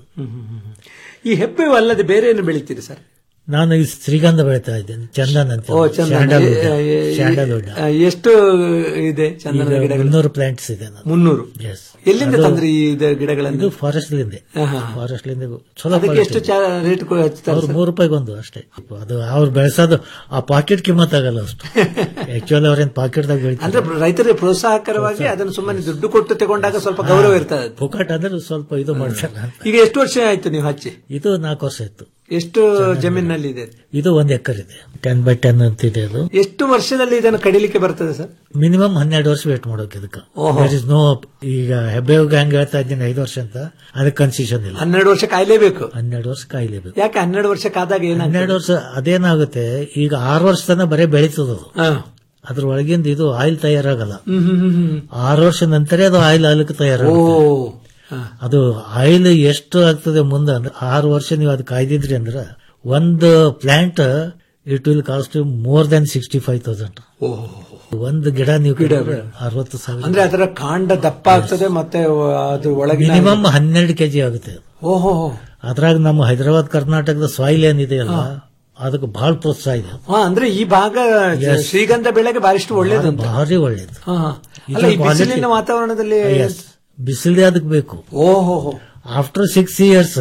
ಈ ಹೆಬ್ಬೇವು ಅಲ್ಲದೆ ಬೇರೆ ಏನು ಬೆಳಿತೀರಿ ಸರ್ ನಾನು ಈ ಶ್ರೀಗಂಧ ಬೆಳಿತಾ ಇದ್ದೇನೆ ಚಂದನ್ ಅಂತ ಓ ಚಂದನ ಸ್ಯಾಂಡಲ್ವುಡ್ ಎ- ಎ- ಎ- ಸ್ಯಾಂಡಲ್ವುಡ್ ಆ, ಎಷ್ಟು ಇದೆ ಚಂದನದ ಈಗ ಗಿಡಗಳು ಮುನ್ನೂರು ಪ್ಲಾಂಟ್ಸ್ ಇದೆ ನಾನು ಮುನ್ನೂರು Yes. ಎಲ್ಲಿಂದ ಅದು- ತಂದ್ರಿ ಈ ಇದು ಗಿಡಗಳನ್ನು ಇದು ಫಾರೆಸ್ಟ್ ಲಿಂದೆ ಆಹಾ. ಫಾರೆಸ್ಟ್ ಲಿಂದ ಚಲೋ ಅದಕ್ಕೆ ಎಷ್ಟು ರೇಟ್ ಅವ್ರು ಮೂರು ರೂಪಾಯಿಗೊಂದು ಅಷ್ಟೇ ಅದು ಅವ್ರು ಬೆಳೆಸೋದು ಆ ಪಾಕೆಟ್ ಕಿಮ್ಮತ್ ಆಗಲ್ಲ ಅಷ್ಟು ಆಕ್ಚುಲಿ ಅವ್ರೇನ್ ಪಾಕೆಟ್ ದಾಗ ಬೆಳಿತಾರೆ ಅಂದ್ರೆ ರೈತರಿಗೆ ಪ್ರೋತ್ಸಾಹಕರವಾಗಿ ಅದನ್ನು ಸುಮ್ಮನೆ ದುಡ್ಡು ಕೊಟ್ಟು ತಗೊಂಡಾಗ ಸ್ವಲ್ಪ ಗೌರವ ಇರ್ತದೆ ಪುಕಾಟ್ ಅಂದ್ರೆ ಸ್ವಲ್ಪ ಇದು ಮಾಡ್ತಾರೆ ಈಗ ಎಷ್ಟು ವರ್ಷ ಆಯ್ತು ನೀವು ಹಚ್ಚಿ ಇದು ನಾಲ್ಕು ವರ್ಷ ಇತ್ತು ಎಷ್ಟು ಜಮೀನಿನಲ್ಲಿ ಇದೆ ಇದು ಒಂದ್ ಎಕರ್ ಇದೆ ಟೆನ್ ಬೈ ಟೆನ್ ಅಂತ ಇದೆ ಅದು ಎಷ್ಟು ವರ್ಷದಲ್ಲಿ ಇದನ್ನು ಕಡಿಲಿಕ್ಕೆ ಬರ್ತದೆ ಸರ್ ಮಿನಿಮಮ್ ಹನ್ನೆರಡು ವರ್ಷ ವೇಟ್ ಮಾಡೋಕೆ ಇದಕ್ಕೆ ಓಹೋ. There is no ಈಗ ಹೆಬ್ಬೇವಿಗೆ ಹಂಗ ಹೇಳ್ತಾ ಇದ್ದೀನಿ ಐದು ವರ್ಷ ಅಂತ ಅದಕ್ಕೆ ಕನ್ಸಿಷನ್ ಇಲ್ಲ ಹನ್ನೆರಡು ವರ್ಷ ಕಾಯ್ಲೇಬೇಕು ಹನ್ನೆರಡು ವರ್ಷ ಕಾಯ್ಲೇಬೇಕು ಯಾಕೆ ಹನ್ನೆರಡು ವರ್ಷಕ್ಕಾದಾಗ ಏನಾಗ್ತದೆ ಹನ್ನೆರಡು ವರ್ಷ ಅದೇನಾಗುತ್ತೆ ಈಗ ಆರು ವರ್ಷ ತನಕ ಬರೀ ಬೆಳೀತದ ಅದು ಹಾ. ಅದ್ರ ಒಳಗಿಂದ ಇದು ಆಯಿಲ್ ತಯಾರಾಗಲ್ಲ ಹ್ಮ್ ಹ್ಮ್ ಹ್ಮ್ ಹ್ಮ್. ಆರು ವರ್ಷ ನಂತರ ಅದು ಆಯಿಲ್ ಆಲಕ್ಕೆ ಓ ತಯಾರಾಗುತ್ತೆ ಹಾ. ಅದು ಆಯಿಲ್ ಎಷ್ಟು ಆಗ್ತದೆ ಮುಂದೆ ಅಂದ್ರೆ ಆರು ವರ್ಷ ನೀವು ಅದು ಕಾಯ್ದಿದ್ರಿ ಅಂದ್ರೆ ಒಂದು plant it will cost more than sixty five thousand ಓಹೋ. ಒಂದು ಗಿಡ ನೀವು ಗಿಡ ಕಡಿದ್ರೆ ಅರವತ್ತು ಸಾವಿರ ಅಂದ್ರೆ ಅದರ ಕಾಂಡ ದಪ್ಪ ಆಗ್ತದೆ ಮತ್ತೆ ಅದ್ರ ಒಳಗಿನ ಮಿನಿಮಮ್ ಹನ್ನೆರಡು ಕೆಜಿ ಆಗುತ್ತೆ ಅದು. ಓಹೋ ಅದ್ರಾಗ ನಮ್ಮ ಹೈದರಾಬಾದ್ ಕರ್ನಾಟಕದ ಸಾಯಿಲ್ ಏನಿದೆಯಲ್ಲ ಅದಕ್ಕೆ ಬಹಳ ಪ್ರೋತ್ಸಾಹ ಇದೆ ಹಾ ಅಂದ್ರೆ ಈ ಭಾಗ Yes. ಶ್ರೀಗಂಧ ಬೆಳೆಗೆ ಬಾರಿಷ್ಟು ಒಳ್ಳೇದು ಅಂತ ಭಾರಿ ಒಳ್ಳೇದು ಹಾ, ಹಾ. ಇದು ಅಲ್ಲ ಈ quality- ಬಿಸಿಲಿನ ವಾತಾವರಣದಲ್ಲಿ ಬಿಸಿಲೇ ಅದಕ್ಕೆ ಬೇಕು ಓಹೋ ಆಫ್ಟರ್ ಸಿಕ್ಸ್ ಇಯರ್ಸ್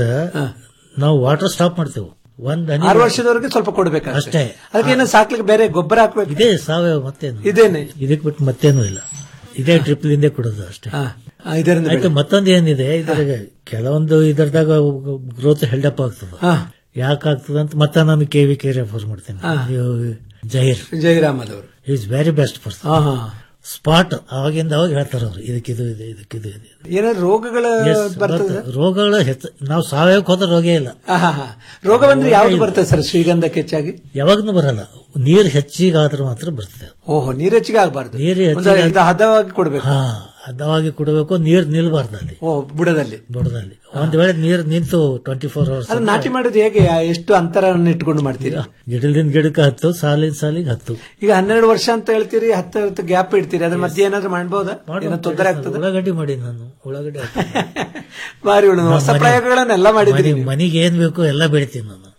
ನಾವು ವಾಟರ್ ಸ್ಟಾಪ್ ಮಾಡ್ತೇವೆ ಒಂದ್ ಹನಿ ಆರು ವರ್ಷದವರೆಗೆ ಸ್ವಲ್ಪ ಕೊಡ್ಬೇಕು ಅಷ್ಟೇ. ಅದಕ್ಕೆ ಏನೋ ಸಾಕ್ಲಿಕ್ಕೆ ಬೇರೆ ಗೊಬ್ಬರ ಹಾಕ್ಬೇಕು ಇದೇ ಸಾವಯವ ಮತ್ತೇನು ಇದೇನೆ ಇದಕ್ ಬಿಟ್ಟು ಮತ್ತೇನು ಇಲ್ಲ ಇದೇ ಟ್ರಿಪ್ಲಿಂದೇ ಕೊಡೋದು ಅಷ್ಟೇ ಹಾ, ಆ, ಇದರಿಂದ ಆಯ್ತು ಮತ್ತೊಂದು ಏನಿದೆ ಇದ್ರಾಗ ಕೆಲವೊಂದು ಇದರದಾಗ ಗ್ರೋತ್ ಹೆಲ್ಡಪ್ ಆಗ್ತದೆ ಹಾ. ಯಾಕೆ ಆಗ್ತದೆ ಅಂತ ಮತ್ತೆ ನಾನು ಕೆ ವಿ ಕೆ ರೆಫರ್ ಮಾಡ್ತೇನೆ ಹಾ. ನೀವು ಜೈರ್ ಜಯರಾಮದ್ ಅವರು ಈಸ್ ವೆರಿ ಬೆಸ್ಟ್ ಪರ್ಸನ್ ಹಾ ಹಾ ಸ್ಪಾಟ್ ಅವಾಗಿಂದ ಅವಾಗ ಹೇಳ್ತಾರೆ ಅವ್ರು ಇದಕ್ಕಿದು ಇದೆ ಇದಕ್ಕಿದು ಇದೆ ಏನಾದ್ರು ರೋಗಗಳ Yes, ಬರ್ತದೆ ಬರ್ತದೆ. ರೋಗಗಳು ಹೆಚ್ಚು ನಾವು ಸಾವಯವಕ್ಕೆ ಹೋದ್ರೆ ರೋಗ ಇಲ್ಲ ಹಾ, ಹಾ, ಹಾ. ರೋಗ ಬಂದ್ರೆ ಯಾವ್ದು ಬರ್ತದೆ ಸರ್ ಶ್ರೀಗಂಧಕ್ಕೆ ಹೆಚ್ಚಾಗಿ ಯಾವಾಗ್ನೂ ಬರಲ್ಲ ನೀರು ಹೆಚ್ಚಿಗೆ ಆದ್ರೆ ಮಾತ್ರ ಬರ್ತದೆ ಓಹೋ ನೀರ್ ಹೆಚ್ಚಿಗೆ ಆಗಬಾರ್ದು ನೀರು ಹೆಚ್ಚಿಗೆ ಇದು ಹದವಾಗಿ ಕೊಡ್ಬೇಕು ಹಾ ಹದವಾಗಿ ಕುಡಬೇಕು ನೀರು ನಿಲ್ಬಾರ್ದು ಅಲ್ಲಿ ಓ ಬುಡದಲ್ಲಿ ಬುಡದಲ್ಲಿ ಒಂದ್ ವೇಳೆ ನೀರು ನಿಂತು ಟ್ವೆಂಟಿ ಫೋರ್ ಅವರ್ಸ್ ಅದು ನಾಟಿ ಮಾಡೋದು ಹೇಗೆ ಎಷ್ಟು ಅಂತರವನ್ನು ಇಟ್ಕೊಂಡು ಮಾಡ್ತೀರಿ ಗಿಡದಿಂದ ಗಿಡಕ್ಕೆ ಹತ್ತು ಸಾಲಿನ ಸಾಲಿಗೆ ಹತ್ತು ಈಗ ಹನ್ನೆರಡು ವರ್ಷ ಅಂತ ಹೇಳ್ತೀರಿ ಹತ್ತು ಹತ್ತು ಗ್ಯಾಪ್ ಇಡ್ತೀರಿ ಅದ್ರ ಮಧ್ಯೆ ಏನಾದ್ರು ಮಾಡ್ಬೋದಾ ಏನೋ ತೊಂದರೆ ಆಗ್ತದೆ ಉಳ್ಳಾಗಡ್ಡಿ ಮಾಡಿ ನಾನು ಉಳ್ಳಾಗಡ್ಡಿ ಹಾಕ್ತೀನಿ. ಬಾರಿ ಒಳ್ಳೆ ಹೊಸ ಮನೆ- ಪ್ರಯೋಗಗಳನ್ನೆಲ್ಲ ಮಾಡಿದ್ರಿ ಮನೆ- ಮನೆಗೆ ಏನ್ ಬೇಕು ಎಲ್ಲ ಬೆಳಿತೀನಿ ನಾನು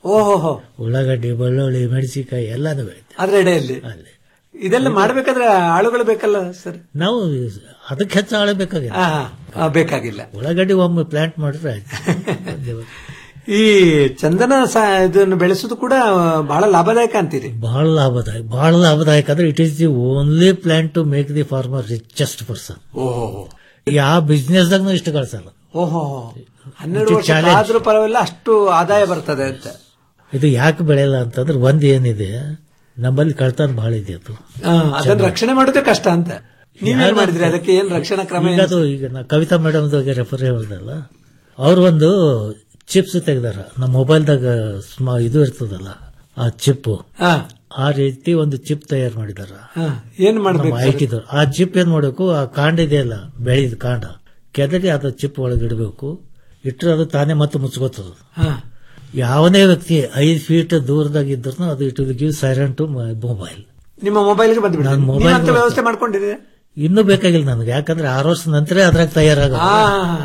ಓಹೋ ಉಳ್ಳಾಗಡ್ಡಿ ಬೆಳ್ಳುಳ್ಳಿ ಮೆಣಸಿನಕಾಯಿ ಎಲ್ಲಾನು ಬೆಳಿತೀವಿ ಅದ್ರ ಎಡೆಯಲ್ಲಿ ಇದೆಲ್ಲ ಮಾಡ್ಬೇಕಾದ್ರೆ ಆಳುಗಳು ಬೇಕಲ್ಲ ಸರ್ ನಾವು ಅದಕ್ಕೆ ಹೆಚ್ಚು ಆಳಬೇಕಾಗಿಲ್ಲ ಆ, ಆ, ಬೇಕಾಗಿಲ್ಲ ಉಳ್ಳಾಗಡ್ಡಿ ಒಮ್ಮೆ ಪ್ಲಾಂಟ್ ಮಾಡಿದ್ರೆ ಆಯ್ತು ಈ ಚಂದನ ಸ- ಇದನ್ನು ಬೆಳೆಸೋದು ಕೂಡ ಬಹಳ ಲಾಭದಾಯಕ ಅಂತೀರಿ ಬಹಳ ಲಾಭದಾಯಕ ಬಹಳ ಲಾಭದಾಯಕ ಅಂದ್ರೆ it is the only plant to make the farmer richest person ಓಹೋ ಯಾವ ಬಿಸ್ನೆಸ್ ದಾಗ ಇಷ್ಟು ಗಳಿಸಲ್ಲ ಓಹೋ ಹನ್ನೆರಡು ಇದು ವರ್ಷ challenge. ಆದ್ರೂ ಪರವಾಗಿಲ್ಲ ಅಷ್ಟು ಆದಾಯ ಬರ್ತದೆ ಅಂತ ಇದು ಯಾಕೆ ಬೆಳೆಯಲ್ಲ ಅಂತಂದ್ರೆ ಒಂದ್ ಏನಿದೆ ನಮ್ಮಲ್ಲಿ ಕಳ್ತನ ಬಹಳ ಇದೆ ಅದು ಆ, ಅದನ್ನ ರಕ್ಷಣೆ ಮಾಡೋದೇ ಕಷ್ಟ ಅಂತ ನೀವೇನ್ ಮಾಡಿದ್ರಿ ಅದಕ್ಕೆ ಏನ್ ರಕ್ಷಣಾ ಕ್ರಮ ಈಗ ಏನು? ಅದು ಈಗ ನಾ ಕವಿತಾ ಮೇಡಮ್ ರೆಫರ್ ಹೇಳ್ದಲ್ಲ ಅವ್ರು ಒಂದು ಚಿಪ್ಸ್ ತೆಗ್ದಾರ ನಮ್ಮ ಮೊಬೈಲ್ದಾಗ ಸ್ಮಾ ಇದು ಇರ್ತದಲ್ಲ ಆ ಚಿಪ್ ಆ, ಆ ರೀತಿ ಒಂದು ಚಿಪ್ ತಯಾರು ಮಾಡಿದಾರ ಆ, ಏನ್ ಮಾಡ್ಬೇಕು ಐ ಟಿ ಆ ಚಿಪ್ ಏನ್ ಮಾಡಬೇಕು ಆ ಕಾಂಡ ಇದೆಯಲ್ಲ ಬೆಳೆದ ಕಾಂಡ ಕೆದರಿ ಅದ ಚಿಪ್ ಒಳಗೆ ಇಡಬೇಕು ಇಟ್ಟರೆ ಅದು ತಾನೇ ಮತ್ತೆ ಮುಚ್ಕೋತದ ಹಾ. ಯಾವನೇ ವ್ಯಕ್ತಿ ಐದು ಫೀಟ್ ದೂರದಾಗ ಇದ್ರು ಅದು it will give silent to mobile ನಿಮ್ಮ ಮೊಬೈಲ್ಗೆ ಬಂದ್ಬಿಡಿ ನಾನ್ mobile ನೀವಂತ ನೋಡ್ತಾ- ವ್ಯವಸ್ಥೆ ಮಾಡ್ಕೊಂಡಿದ್ದೀರಿ ಇನ್ನೂ ಬೇಕಾಗಿಲ್ಲ ನನಗೆ ಯಾಕಂದ್ರೆ ಆರು ವರ್ಷ ನಂತರ ಅದ್ರಾಗ ತಯಾರಾಗ ಆ,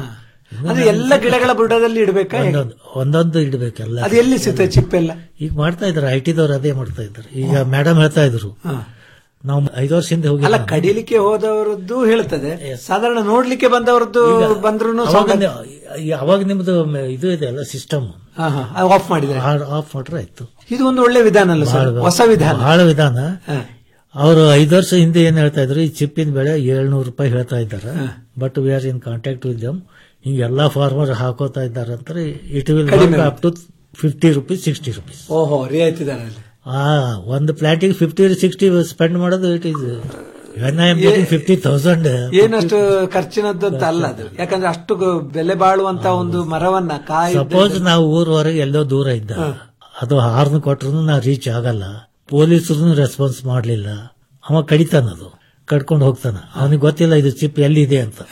ಅದು ಎಲ್ಲ ಗಿಡಗಳ ಬುಡದಲ್ಲಿ ಇಡಬೇಕಾ ಹೇಗೆ? ಒಂದೊಂದು ಒಂದೊಂದು ಇಡಬೇಕೆಲ್ಲ ಅದು ಎಲ್ಲಿ ಸಿಗ್ತದೆ ಚಿಪ್ ಎಲ್ಲ ಈಗ ಮಾಡ್ತಾ ಇದಾರೆ ಐ ಟಿದವ್ರು ಅದೇ ಮಾಡ್ತಾ ಇದ್ದಾರೆ ಈಗ ಮೇಡಮ್ ಹೇಳ್ತಾ ಇದ್ರು ಹಾ. ನಾವು ಐದು ವರ್ಷ ಹಿಂದೆ ಹೋಗಿ ಅಲ್ಲ ಕಡಿಲಿಕ್ಕೆ ಹೋದವರದ್ದು ಹೇಳ್ತದೆ ಸಾಧಾರಣ ನೋಡ್ಲಿಕ್ಕೆ ಬಂದವರದ್ದು ಬಂದ್ರು ಅವಾಗ ನಿ- ಈ- ಅವಾಗ ನಿಮ್ದು ಮ- ಇದು ಇದೆ ಅಲ್ಲ ಸಿಸ್ಟಮ್ ಆಫ್ ಮಾಡಿದ್ರೆ ಆಫ್ ಮಾಡ್ರೆ ಆಯ್ತು ಇದು ಒಂದು ಒಳ್ಳೆ ವಿಧಾನ ಅಲ್ಲ ಸರ್ ಬಹಳ- ಹೊಸ ವಿಧಾನ ಬಹಳ ವಿಧಾನ ಹಾ. ಅವರು ಐದು ವರ್ಷ ಹಿಂದೆ ಏನ್ ಹೇಳ್ತಾ ಇದ್ರು ಈ ಚಿಪ್ಪಿನ ಬೆಳೆ ಏಳ್ನೂರು ರೂಪಾಯಿ ಹೇಳ್ತಾ ಇದ್ದಾರೆ but we are in contact with them ಹಿಂಗೆ ಎಲ್ಲಾ ಫಾರ್ಮರ್ ಹಾಕೋತಾ ಇದ್ದಾರೆ ಅಂತಾರೆ ಇಟ್ ವಿಲ್ ಕಡಿಮೆ. Up to fifty rupees sixty rupees ಓಹೋ ರಿಯಾಯಿತಿ ದರದಲ್ಲಿ ಆ ಒಂದು ಪ್ಲಾಂಟಿಗೆ ಫಿಫ್ಟಿ ಸಿಕ್ಸ್ಟಿ ಸ್ಪೆಂಡ್ ಮಾಡೋದು it is when I am getting fifty thousand ಏನಷ್ಟು ಖರ್ಚಿನದ್ದು ಅಂತ ಅಲ್ಲ ಅದು ಯಾಕಂದ್ರೆ ಅಷ್ಟು ಗ- ಬೆಲೆ ಬಾಳುವಂತ ಒಂದು ಮರವನ್ನ ಕಾಯಿ ಸಪೋಸ್ ನಾವು ಊರವರೆಗೆ ಎಲ್ಲೋ ದೂರ ಇದ್ದ ಅದು ಹಾರ್ನ್ ಕೊಟ್ರು ನಾವು ರೀಚ್ ಆಗಲ್ಲ ಪೊಲೀಸರು ರೆಸ್ಪಾನ್ಸ್ ಮಾಡ್ಲಿಲ್ಲ ಅವ ಕಡಿತಾನದು ಕಡ್ಕೊಂಡು ಹೋಗ್ತಾನ ಅವನಿಗೆ ಗೊತ್ತಿಲ್ಲ ಇದು ಚಿಪ್ ಎಲ್ಲಿದೆ ಅಂತ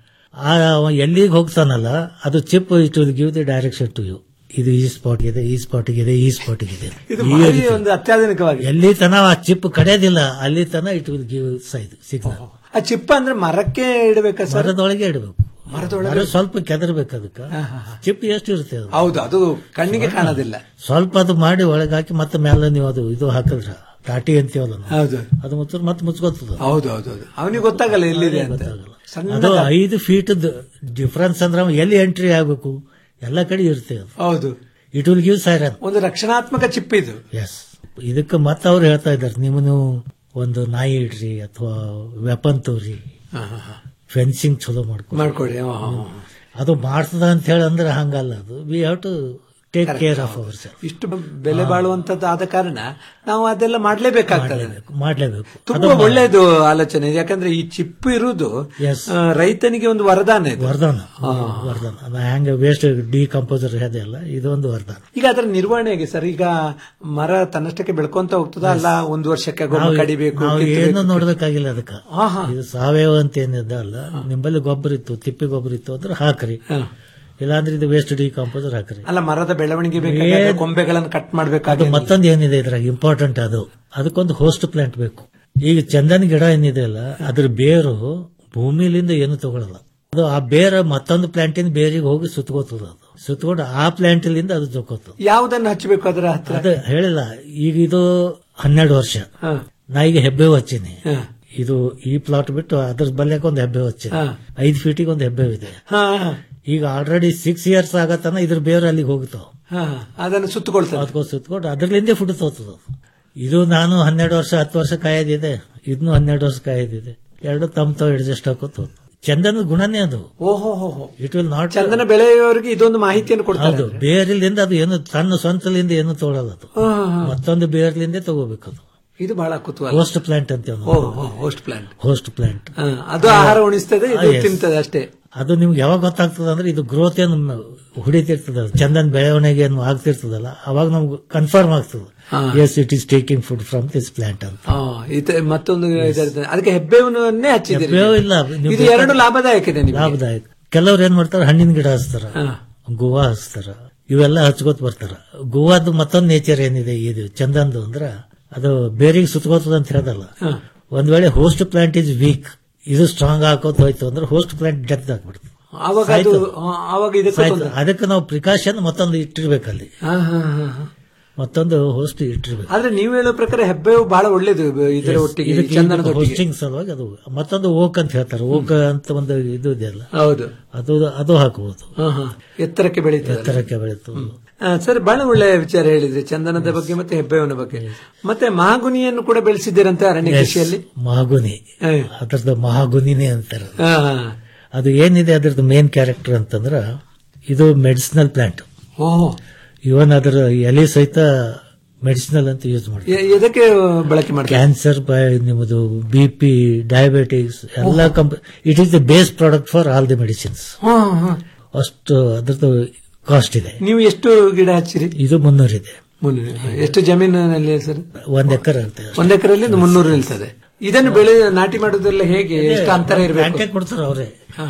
ಆ ಅವ ಎಲ್ಲಿಗೆ ಹೋಗ್ತಾನಲ್ಲ ಅದು chip it will give the direction to you ಇದು ಈ ಸ್ಪಾಟ್ ಇದೆ ಈ ಸ್ಪಾಟ್ ಇದೆ ಈ ಸ್ಪಾಟ್ ಇದೆ ಇದು ಈ ಭಾರಿ ರೀತಿ. ಒಂದು ಅತ್ಯಾಧುನಿಕವಾಗಿ ಎಲ್ಲಿ ತನ ಆ ಚಿಪ್ ಕಡೆಯೋದಿಲ್ಲ ಅಲ್ಲಿ ತನ it will give side signal ಆ ಚಿಪ್ಪ ಅಂದ್ರೆ ಮರಕ್ಕೆ ಇಡಬೇಕಾ ಸರ್ ಮರದೊಳಗೆ ಇಡಬೇಕು ಮರದೊಳಗೆ ಮರ ಸ್ವಲ್ಪ ಕೆದರ್ಬೇಕು ಅದಕ್ಕೆ ಚಿಪ್ ಎಷ್ಟು ಇರುತ್ತೆ ಅದು ಹೌದು ಅದು ಕಣ್ಣಿಗೆ ಕಾಣೋದಿಲ್ಲ ಸ್ವಲ್ಪ ಅದು ಮಾಡಿ ಒಳಗೆ ಹಾಕಿ ಮತ್ತೆ ಮೇಲೆ ನೀವು ಅದು ಇದು ಹಾಕಿದ್ರ ತಾಟಿ ಅಂತೀವಲ್ಲ ನಾವು. ಹೌದು ಅದು ಮುಚ್ಚ ಮತ್ತೆ ಮುಚ್ಕೋತದ ಹೌದು ಹೌದು ಹೌದು ಅವನಿಗೆ ಗೊತ್ತಾಗಲ್ಲ ಎಲ್ಲಿದೆ ಅಂತ ಸಣ್ಣ ಅದು ಐದು ಫೀಟ್ ಡಿಫ್ರೆನ್ಸ್ ಅಂದ್ರೆ ಅವ ಎಲ್ಲಿ ಎಂಟ್ರಿ ಆಗಬೇಕು ಎಲ್ಲ ಕಡೆ ಇರುತ್ತೆ ಅದು ಹೌದು ಇಟ್ ವಿಲ್ ಗಿವ್ ಸೈರನ್ ಒಂದು ರಕ್ಷಣಾತ್ಮಕ ಚಿಪ್ ಇದು ಎಸ್ ಇದಕ್ಕೆ ಮತ್ತೆ ಅವ್ರು ಹೇಳ್ತಾ ಇದ್ದಾರೆ ನೀವು ನೀವು ಒಂದು ನಾಯಿ ಇಡ್ರಿ ಅಥವಾ ವೆಪನ್ ತೋರಿ ಫೆನ್ಸಿಂಗ್ ಚಲೋ ಮಾಡ್ಕೊ ಮಾಡ್ಕೊಡಿ ಹಾ, ಹಾ, ಹಾ. ಅದು ಮಾಡ್ತದ ಅಂತ ಹೇಳಿ ಅಂದ್ರೆ ಹಂಗಲ್ಲ ಅದು we have to take care of our self ಇಷ್ಟು ಬೆಲೆ ಬಾಳುವಂತದ್ದು ಆದ ಕಾರಣ ನಾವು ಅದೆಲ್ಲ ಮಾಡ್ಲೇಬೇಕಾಗ್ತದೆ ಮಾಡ್ಲೇಬೇಕು ತುಂಬಾ ಒಳ್ಳೇದು ಆಲೋಚನೆ ಇದೆ. ಯಾಕಂದ್ರೆ ಈ ಚಿಪ್ ಇರುವುದು Yes. ಆ, ರೈತನಿಗೆ ಒಂದು ವರದಾನ ಇದು ವರದಾನ ವರದಾನ ಅದು ಹೆಂಗ ವೇಸ್ಟ್ ಡಿಕಂಪೋಸರ್ ಅಲ್ಲ ಇದೊಂದು ವರದಾನ ಈಗ ಅದರ ನಿರ್ವಹಣೆ ಹೇಗೆ ಸರ್ ಈಗ ಮರ ತನ್ನಷ್ಟಕ್ಕೆ ಬೆಳ್ಕೊಂತ ಹೋಗ್ತದ ಅಲ್ಲ ಒಂದು ವರ್ಷಕ್ಕೆ ಗೊಬ್ಬರ ನಾವು- ಕಡಿಬೇಕು ನಾವು ಕಿತ್ತಬೇಕು? ಏನು ನೋಡ್ಬೇಕಾಗಿಲ್ಲ ಅದಕ್ಕೆ ಹಾ, ಹಾ. ಇದು ಸಾವಯವ ಅಂತ ಏನಿದೆ ಅಲ್ಲ ನಿಮ್ಮಲ್ಲಿ ಗೊಬ್ಬರ ಇತ್ತು ತಿಪ್ಪಿ ಗೊಬ್ಬರ ಇತ್ತು ಅಂದ್ರೆ ಹಾಕ್ರಿ ಇಲ್ಲಾಂದ್ರೆ ಇದು ವೇಸ್ಟ್ ಡಿಕಂಪೋಸರ್ ಹಾಕ್ರಿ ಅಲ್ಲ ಮರದ ಬೆಳವಣಿಗೆ ಬೇಕಾದ್ರೆ ಏನ್- ಕೊಂಬೆಗಳನ್ನು ಕಟ್ ಅದು ಮಾಡ್ಬೇಕಾಗಿ ಮತ್ತೊಂದು ಏನಿದೆ ಇದ್ರಾಗ ಇಂಪಾರ್ಟೆಂಟ್ ಅದು ಅದಕ್ಕೊಂದು ಹೋಸ್ಟ್ ಪ್ಲಾಂಟ್ ಬೇಕು ಈಗ ಚಂದನ್ ಗಿಡ ಏನಿದೆ ಅಲ್ಲ ಅದ್ರ ಬೇರು ಭೂಮಿಲಿಂದ ಏನು ತಗೊಳಲ್ಲ ಅದು ಆ ಬೇರ ಮತ್ತೊಂದು ಪ್ಲಾಂಟಿನ ಬೇರಿಗೆ ಹೋಗಿ ಸುತ್ತಕೋತದ ಅದು ಸುತ್ತಕೊಂಡು ಆ ಪ್ಲಾಂಟಿಲಿಂದ ಅದು ಜೊಕ್ಕೋತದ ಯಾವುದನ್ನು ಹಚ್ಚಬೇಕು ಅದರ ಹತ್ರ ಅದು ಹೇಳಿಲ್ಲ ಈಗ ಇದು ಹನ್ನೆರಡು ವರ್ಷ ಹಾ. ನಾ ಈಗ ಹೆಬ್ಬೆ ಹಚ್ಚೀನಿ ಹಾ. ಇದು ಈ ಪ್ಲಾಟ್ ಬಿಟ್ಟು ಅದ್ರ ಬಲ್ಯಕ್ಕೆ ಒಂದು ಹೆಬ್ಬೆ ಹಚ್ಚೀನಿ ಹಾ. ಐದು ಫೀಟಿಗೆ ಒಂದು ಹೆಬ್ಬೆ ಇದೆ ಹಾ, ಹಾ, ಈಗ ಆಲ್ರೆಡಿ ಸಿಕ್ಸ್ ಇಯರ್ಸ್ ಆಗತ್ತನ ಇದ್ರ ಬೇರೆ ಅಲ್ಲಿಗೆ ಹೋಗ್ತಾವ ಹಾ. ಅದನ್ನು ಸುತ್ತಕೊಳ್ತದೆ ಅದಕ್ಕೋ ಸುತ್ಕೊಂಡು ಅದ್ರಲ್ಲಿಂದೇ ಫುಡ್ ಹೋಗ್ತದ ಇದು ನಾನು ಹನ್ನೆರಡು ವರ್ಷ ಹತ್ತು ವರ್ಷ ಕಾಯೋದಿದೆ ಇದನ್ನು ಹನ್ನೆರಡು ವರ್ಷ ಕಾಯೋದಿದೆ ಎರಡು ತಮ್ಮ ತಾವು ಅಡ್ಜಸ್ಟ್ ಹಾಕೋತ ಚಂದನದ ಗುಣನೇ ಅದು ಓಹೋ ಹೋ ಹೋ. ಇಟ್ ವಿಲ್ ನಾಟ್ ಚಂದನ ಬೆಳೆಯುವವರಿಗೆ ಇದೊಂದು ಮಾಹಿತಿಯನ್ನು ಕೊಡ್ತಾರೆ ಹೌದು ಬೇರಿಲಿಂದ ಅದು ಏನು ತನ್ನ ಸ್ವಂತಲಿಂದ ಏನು ತಗೊಳಲ್ಲ ಅದು ಹಾ, ಹಾ, ಹಾ. ಮತ್ತೊಂದು ಬೇರ್ಲಿಂದ ತಗೋಬೇಕು ಅದು ಇದು ಬಹಳ ಕುತೂಹಲ ಹೋಸ್ಟ್ ಪ್ಲಾಂಟ್ ಅಂತ ಓ ಹೋಸ್ಟ್ ಪ್ಲಾಂಟ್ ಹೋಸ್ಟ್ ಪ್ಲಾಂಟ್ ಅದು ಆಹಾರ ಉಣಿಸ್ತದೆ ಇದು ತಿಂತದೆ ಅಷ್ಟೇ ಅದು ನಿಮ್ಗೆ ಯಾವಾಗ ಗೊತ್ತಾಗ್ತದ ಅಂದ್ರೆ ಇದು ಗ್ರೋತ್ ಏನು ಹೊಡಿತಿರ್ತದ ಚಂದನ್ ಬೆಳವಣಿಗೆ ಏನು ಆಗ್ತಿರ್ತದಲ್ಲ ಅವಾಗ ನಮ್ಗೆ ಕನ್ಫರ್ಮ್ ಆಗ್ತದೆ ಹಾ. Yes it is taking food from this plant ಅಂತ ಆ, ಈತ- ಮತ್ತೊಂದು ಇದರಿಂದ- ಅದಕ್ಕೆ ಹೆಬ್ಬೇವನ್ನೇ ಹಚ್ಚಿದ್ದೀರಿ ಹೆಬ್ಬೇವು ಇಲ್ಲ ನೀವು ಇದು ಎರಡು ಲಾಭದಾಯಕ ಇದೆ ನಿಮ್ಗೆ ಲಾಭದಾಯಕ ಕೆಲವ್ರು ಏನ್ ಮಾಡ್ತಾರೆ ಹಣ್ಣಿನ ಗಿಡ ಹಚ್ತಾರ ಗೋವಾ ಹಚ್ತಾರ ಇವೆಲ್ಲ ಹಚ್ಕೋತ ಬರ್ತಾರ ಗೋವಾದ ಮತ್ತೊಂದು ನೇಚರ್ ಏನಿದೆ ಇದು ಚಂದಂದು ಅಂದ್ರ ಅದು ಬೇರಿಗೆ ಸುತ್ತಕೋತದ ಅಂತ ಹೇಳದಲ್ಲ ಹಾ. ಒಂದ್ ವೇಳೆ ಹೋಸ್ಟ್ ಪ್ಲಾಂಟ್ ಇಸ್ ವೀಕ್ ಇದು ಸ್ಟ್ರಾಂಗ್ ಹಾಕೋತ ಹೋಯ್ತು ಅಂದ್ರೆ ಹೋಸ್ಟ್ ಪ್ಲಾಂಟ್ ಡೆತ್ ಆಗ್ಬಿಡ್ತು ಆವಾಗ ಅದು ಆ, ಆವಾಗ ಇದಕ್ಕೆ ಸಾಯ್ತು. ತೊಂದ್ರೆ. ಅದಕ್ಕೆ ನಾವು ಪ್ರಿಕಾಷನ್ ಮತ್ತೊಂದು ಇಟ್ಟಿರ್ಬೇಕಲ್ಲಿ ಹಾ, ಹಾ, ಹಾ, ಹಾ. ಮತ್ತೊಂದು ಹೋಸ್ಟ್ ಇಟ್ಟಿರ್ಬೇಕು ಆದ್ರೆ ನೀವು ಹೇಳೋ ಪ್ರಕಾರ ಹೆಬ್ಬೇವು ಬಹಳ ಒಳ್ಳೇದು ಇದರ ಒಟ್ಟಿಗೆ ಈ ಚಂದನದ ಒಟ್ಟಿಗೆ ಹೋಸ್ಟಿಂಗ್ ಸಲುವಾಗಿ ಅದು ಮತ್ತೊಂದು ಓಕ್ ಅಂತ ಹೇಳ್ತಾರೆ ಓಕ್ ಅಂತ ಒಂದು ಇದು ಇದೆಯಲ್ಲ ಹೌದು ಅದು ಅದು ಹಾಕಬಹುದು ಹಾ, ಹಾ. ಎತ್ತರಕ್ಕೆ ಬೆಳೀತದೆ ಎತ್ತರಕ್ಕೆ ಬೆಳೀತು ಆ, ಸರ್ ಬಹಳ ಒಳ್ಳೆ ವಿಚಾರ ಹೇಳಿದ್ರಿ ಚಂದನದ ಬಗ್ಗೆ ಮತ್ತೆ ಹೆಬ್ಬೇವಿನ ಬಗ್ಗೆ ಮತ್ತೆ ಮಹಾಗುನಿಯನ್ನು ಕೂಡ ಬೆಳೆಸಿದ್ದೀರಂತೆ ಅರಣ್ಯ ಕೃಷಿಯಲ್ಲಿ ಮಹಾಗುನಿ ಅದ್ರದ್ದು ಮಹಾಗುನಿನೇ ಅಂತಾರೆ ಹಾ, ಹಾ. ಅದು ಏನಿದೆ ಅದ್ರದ್ದು ಮೇನ್ ಕ್ಯಾರೆಕ್ಟರ್ ಅಂತಂದ್ರ ಇದು ಮೆಡಿಸಿನಲ್ ಪ್ಲಾಂಟ್ ಓಹೋ ಇವನ್ ಅದರ ಎಲೆ ಸಹಿತ ಮೆಡಿಸಿನಲ್ ಅಂತ ಯೂಸ್ ಮಾಡ್ತಾರೆ ಎ- ಎದಕ್ಕೆ ಬಳಕೆ ಮಾಡ್ತಾರೆ ಕ್ಯಾನ್ಸರ್ ನಿಮ್ಮದು ಬಿ ಪಿ ಡಯಾಬಿಟಿಕ್ಸ್ ಎಲ್ಲ ಕಂಪ್ it is the base product for all the medicines ಹಾ, ಹಾ. ಅಷ್ಟು ಅದ್ರದ್ದು ಕಾಸ್ಟ್ ಇದೆ ನೀವು ಎಷ್ಟು ಗಿಡ ಹಚ್ಚಿರಿ ಇದು ಮುನ್ನೂರು ಇದೆ ಮುನ್ನೂರು. ಎಷ್ಟು ಜಮೀನಿನಲ್ಲಿ ಸರ್ ಒಂದ್ ಎಕರೆ ಇರುತ್ತೆ ಒಂದ್ ಎಕರೆಯಲ್ಲಿ ಇದು ಮುನ್ನೂರು ನಿಲ್ತದೆ ಇದನ್ನು ಬೆಳೆ ನಾಟಿ ಮಾಡೋದೆಲ್ಲ ಹೇಗೆ ಎಷ್ಟು ಅಂತರ ಇರಬೇಕು ಪ್ಲಾಂಟೇ ಕೊಡ್ತಾರೆ ಅವರೇ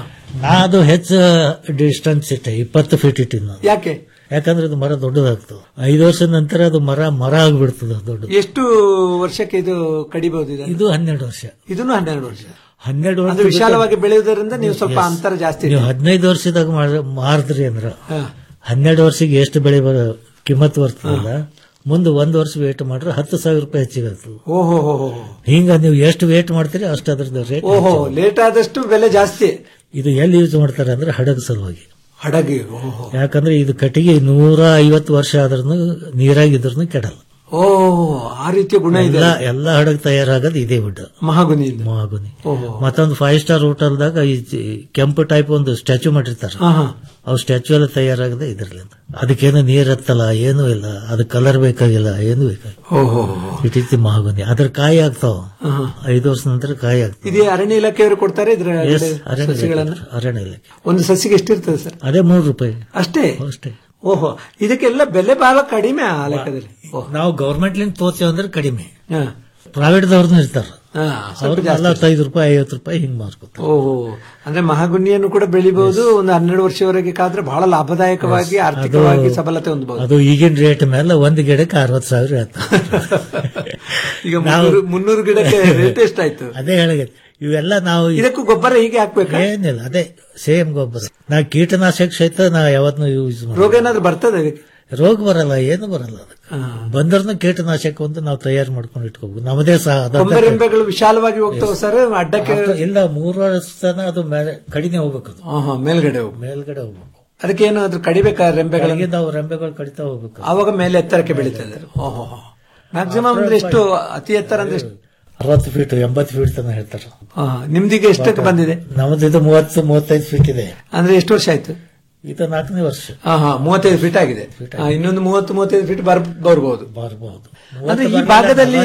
ನಾ ಅದು ಹೆಚ್ಚು ಡಿಸ್ಟೆನ್ಸ್ ಇಟ್ಟೆ ಇಪ್ಪತ್ತು ಫೀಟ್ ಇಟ್ಟಿನಿ ನಾನು ಯಾಕೆ ಯಾಕಂದ್ರೆ ಅದು ಮರ ದೊಡ್ಡದಾಗ್ತದೆ ಐದು ವರ್ಷದ ನಂತರ ಅದು ಮರ ಮರ ಆಗ್ಬಿಡ್ತದೆ ದೊಡ್ಡದು ಎಷ್ಟು ವರ್ಷಕ್ಕೆ ಇದು ಕಡಿಬಹುದು ಇದನ್ನು? ಇದು ಹನ್ನೆರಡು ವರ್ಷ ಇದನ್ನು ಹನ್ನೆರಡು ವರ್ಷ ಹನ್ನೆರಡು ವರ್ಷ ಅಂದ್ರೆ ವಿಶಾಲವಾಗಿ ಬೆಳೆಯುವುದರಿಂದ ನೀವು ಸ್ವಲ್ಪ Yes. ಅಂತರ ಜಾಸ್ತಿ ನೀವು ಇದೆ. ಹದಿನೈದು ವರ್ಷದಾಗ ಮಾಡ್- ಮಾರಿದ್ರಿ ಅಂದ್ರ ಹಾ. ಹನ್ನೆರಡು ವರ್ಷಕ್ಕೆ ಎಷ್ಟು ಬೆಳೆ ಬರೋ ಕಿಮ್ಮತ್ ಬರ್ತದಲ್ಲ ಮುಂದೆ ಒಂದ್ ವರ್ಷ ವೇಟ್ ಮಾಡ್ರೆ ಹತ್ತು ಸಾವಿರ ರೂಪಾಯಿ ಹೆಚ್ಚಿಗೆ ಆಗ್ತದೆ ಓಹೋ ಹೋ ಹೋ ಹಿಂಗ ನೀವು ಎಷ್ಟು ವೇಟ್ ಮಾಡ್ತೀರಿ ಅಷ್ಟು ಅದ್ರದ್ದು ರೇಟ್ ಓಹೋ ಲೇಟ್ ಆದಷ್ಟು ಬೆಲೆ ಜಾಸ್ತಿ ಇದು ಎಲ್ಲಿ ಯೂಸ್ ಮಾಡ್ತಾರೆ ಅಂದ್ರೆ ಹಡಗು ಸಲುವಾಗಿ ಹಡಗಿ ಓಹೋ ಯಾಕಂದ್ರೆ ಇದು ಕಟ್ಟಿಗೆ ನೂರ ಐವತ್ತು ವರ್ಷ ಆದ್ರೂ ನೀರಾಗಿದ್ರು ಕೆಡಲ್ಲ ಓ ಆ ರೀತಿಯ ಗುಣ ಇದೆ ಎಲ್ಲ ಎಲ್ಲ ಹಡಗು ತಯಾರಾಗೋದು ಇದೇ ವುಡ್ ಮಹಾಗುನಿಯಿಂದ ಮಹಾಗುನಿ ಓಹೋ ಮತ್ತೊಂದು ಫೈವ್ ಸ್ಟಾರ್ ಹೋಟೆಲ್ದಾಗ ಈ ಜಿ- ಕೆಂಪು ಟೈಪ್ ಒಂದು ಸ್ಟ್ಯಾಚು ಮಾಡಿರ್ತಾರೆ ಹಾ, ಹಾ. ಅವು ಸ್ಟ್ಯಾಚು ಎಲ್ಲ ತಯಾರಾಗದೆ ಇದ್ರಲ್ಲಿಂದ ಅದಕ್ಕೇನು ನೀರ್ ಹತ್ತಲ್ಲ ಏನೂ ಇಲ್ಲ ಅದು ಕಲರ್ ಬೇಕಾಗಿಲ್ಲ ಏನು ಬೇಕಾಗಿಲ್ಲ ಓಹೋ ಇಟ್ ಇಸ್ ಮಹಾಗುನಿ ಅದ್ರ ಕಾಯಿ ಆಗ್ತಾವ ಹಾ. ಐದು ವರ್ಷ ನಂತರ ಕಾಯಿ ಆಗ್ತಾವ ಇದೇ ಅರಣ್ಯ ಇಲಾಖೆಯವರು ಕೊಡ್ತಾರೆ ಇದ್ರ Yes, ಅರಣ್ಯ ಸಸಿಗಳನ್ನ ಇಲಾಖೆ, ಅರಣ್ಯ ಇಲಾಖೆ ಒಂದು ಸಸಿಗೆ ಎಷ್ಟಿರ್ತದೆ ಸರ್ ಅದೇ ಮೂರು ರೂಪಾಯಿ ಅಷ್ಟೇ ಅಷ್ಟೇ ಓಹೋ ಇದಕ್ಕೆಲ್ಲ ಬೆಲೆ ಬಹಳ ಕಡಿಮೆ ಆ ಲೆಕ್ಕದಲ್ಲಿ ಓಹ್. ನಾವು ಗವರ್ಮೆಂಟ್ ಲಿಂದ ತೋತೀವಿ ಅಂದ್ರೆ ಕಡಿಮೆ ಹಾ. ಪ್ರೈವೇಟ್ ದವ್ರನ್ನ ಇರ್ತಾರ ಹಾ, ಸ್ವಲ್ಪ ಅವ್ರು ಜಾಸ್ತಿ. ನಲವತ್ತೈದು ರೂಪಾಯಿ ಐವತ್ತು ರೂಪಾಯಿ ಹಿಂಗ್ ಮಾರ್ಕೋತಾರೆ ಓಹೋ ಅಂದ್ರೆ ಮಹಾಗುಣಿಯನ್ನು ಕೂಡ ಬೆಳಿಬಹುದು ಒಂದು ಹನ್ನೆರಡು ವರ್ಷವರೆಗೆ ಕಾದ್ರೆ ಬಹಳ ಲಾಭದಾಯಕವಾಗಿ ಆರ್ಥಿಕವಾಗಿ ಸಬಲತೆ ಹೊಂದಬಹುದು ಅದು ಈಗಿನ ರೇಟ್ ಮೇಲೆ ಒಂದು ಗಿಡಕ್ಕೆ ಅರವತ್ತು ಸಾವಿರ ಆಯ್ತು ಈಗ ನಾವು- ಮುನ್ನೂರು- ಮುನ್ನೂರು ಗಿಡಕ್ಕೆ ರೇಟ್ ಎಷ್ಟಾಯ್ತು ಅದೇ ಹೇಳಿದೆ ಇವೆಲ್ಲ ನಾವು ಇದಕ್ಕೂ ಗೊಬ್ಬರ ಹೀಗೆ ಹಾಕ್ಬೇಕಾ ಏನಿಲ್ಲ ಅದೇ ಸೇಮ್ ಗೊಬ್ಬರ ನಾ ಕೀಟನಾಶಕ ಸಹಿತ ನಾ ಯಾವತ್ತೂ ಯೂಸ್ ಮಾಡಿ ರೋಗ ಏನಾದ್ರು ಬರ್ತದೆ ಇದಕ್ಕೆ ರೋಗ ಬರಲ್ಲ ಏನು ಬರಲ್ಲ ಅದಕ್ಕೆ ಬಂದ್ರನು ಕೀಟನಾಶಕ ಒಂದು ನಾವು ತಯಾರು ಮಾಡ್ಕೊಂಡು ಇಟ್ಕೋಬೇಕು ನಮ್ಮದೇ ಸಹ ಅದಂತ- ಕೊಂಬೆ ರೆಂಬೆಗಳು ವಿಶಾಲವಾಗಿ ಹೋಗ್ತಾವ ಸರ್ ಅಡ್ಡಕ್ಕೆ ಅದು ಇಲ್ಲ ಮೂರು ವರ್ಷ ತನ ಅದು ಮೇಲೆ ಕಡಿಮೆ ಹೋಗ್ಬೇಕು ಅದು ಆಹಾ, ಮೇಲ್ಗಡೆ ಹೋಗು ಮೇಲ್ಗಡೆ ಹೋಗ್ಬೇಕು ಅದಕ್ಕೆ ಏನು ಅದ್ರ ಕಡಿಬೇಕಾ ರೆಂಬೆಗಳನ್ನು ಕೆಳಗೆ ನಾವು ರೆಂಬೆಗಳು ಕಡಿತಾ ಹೋಗ್ಬೇಕು ಆವಾಗ ಮೇಲೆ ಎತ್ತರಕ್ಕೆ ಬೆಳೀತದೆ ಓಹೋ ಮ್ಯಾಕ್ಸಿಮಮ್ ಅಂದ್ರೆ ಎಷ್ಟು ಅತಿ ಎತ್ತರ ಅಂದ್ರೆ ಎಷ್ಟು ಅರವತ್ತು ಫೀಟ್ ಎಂಬತ್ತು ಫೀಟ್ ತನ ಹೇಳ್ತಾರೆ ಆ, ನಿಮ್ದೀಗ ಎಷ್ಟಕ್ಕೆ ಬಂದಿದೆ ನಮ್ದು ಇದು ಮೂವತ್ತು ಮೂವತ್ತೈದು ಫೀಟ್ ಇದೆ ಅಂದ್ರೆ ಎಷ್ಟು ವರ್ಷ ಆಯ್ತು ಇದು ನಾಲ್ಕನೇ ವರ್ಷ ಹಾ ಹಾ ಮೂವತ್ತೈದು ಫೀಟ್ ಆಗಿದೆ ಆ, ಇನ್ನೊಂದು ಮೂವತ್ತು ಮೂವತ್ತೈದು ಫೀಟ್ ಬರ್ ಬರ್ಬೋದು ಬರಬಹುದು ಅಂದ್ರೆ ಈ ಭಾಗದಲ್ಲಿ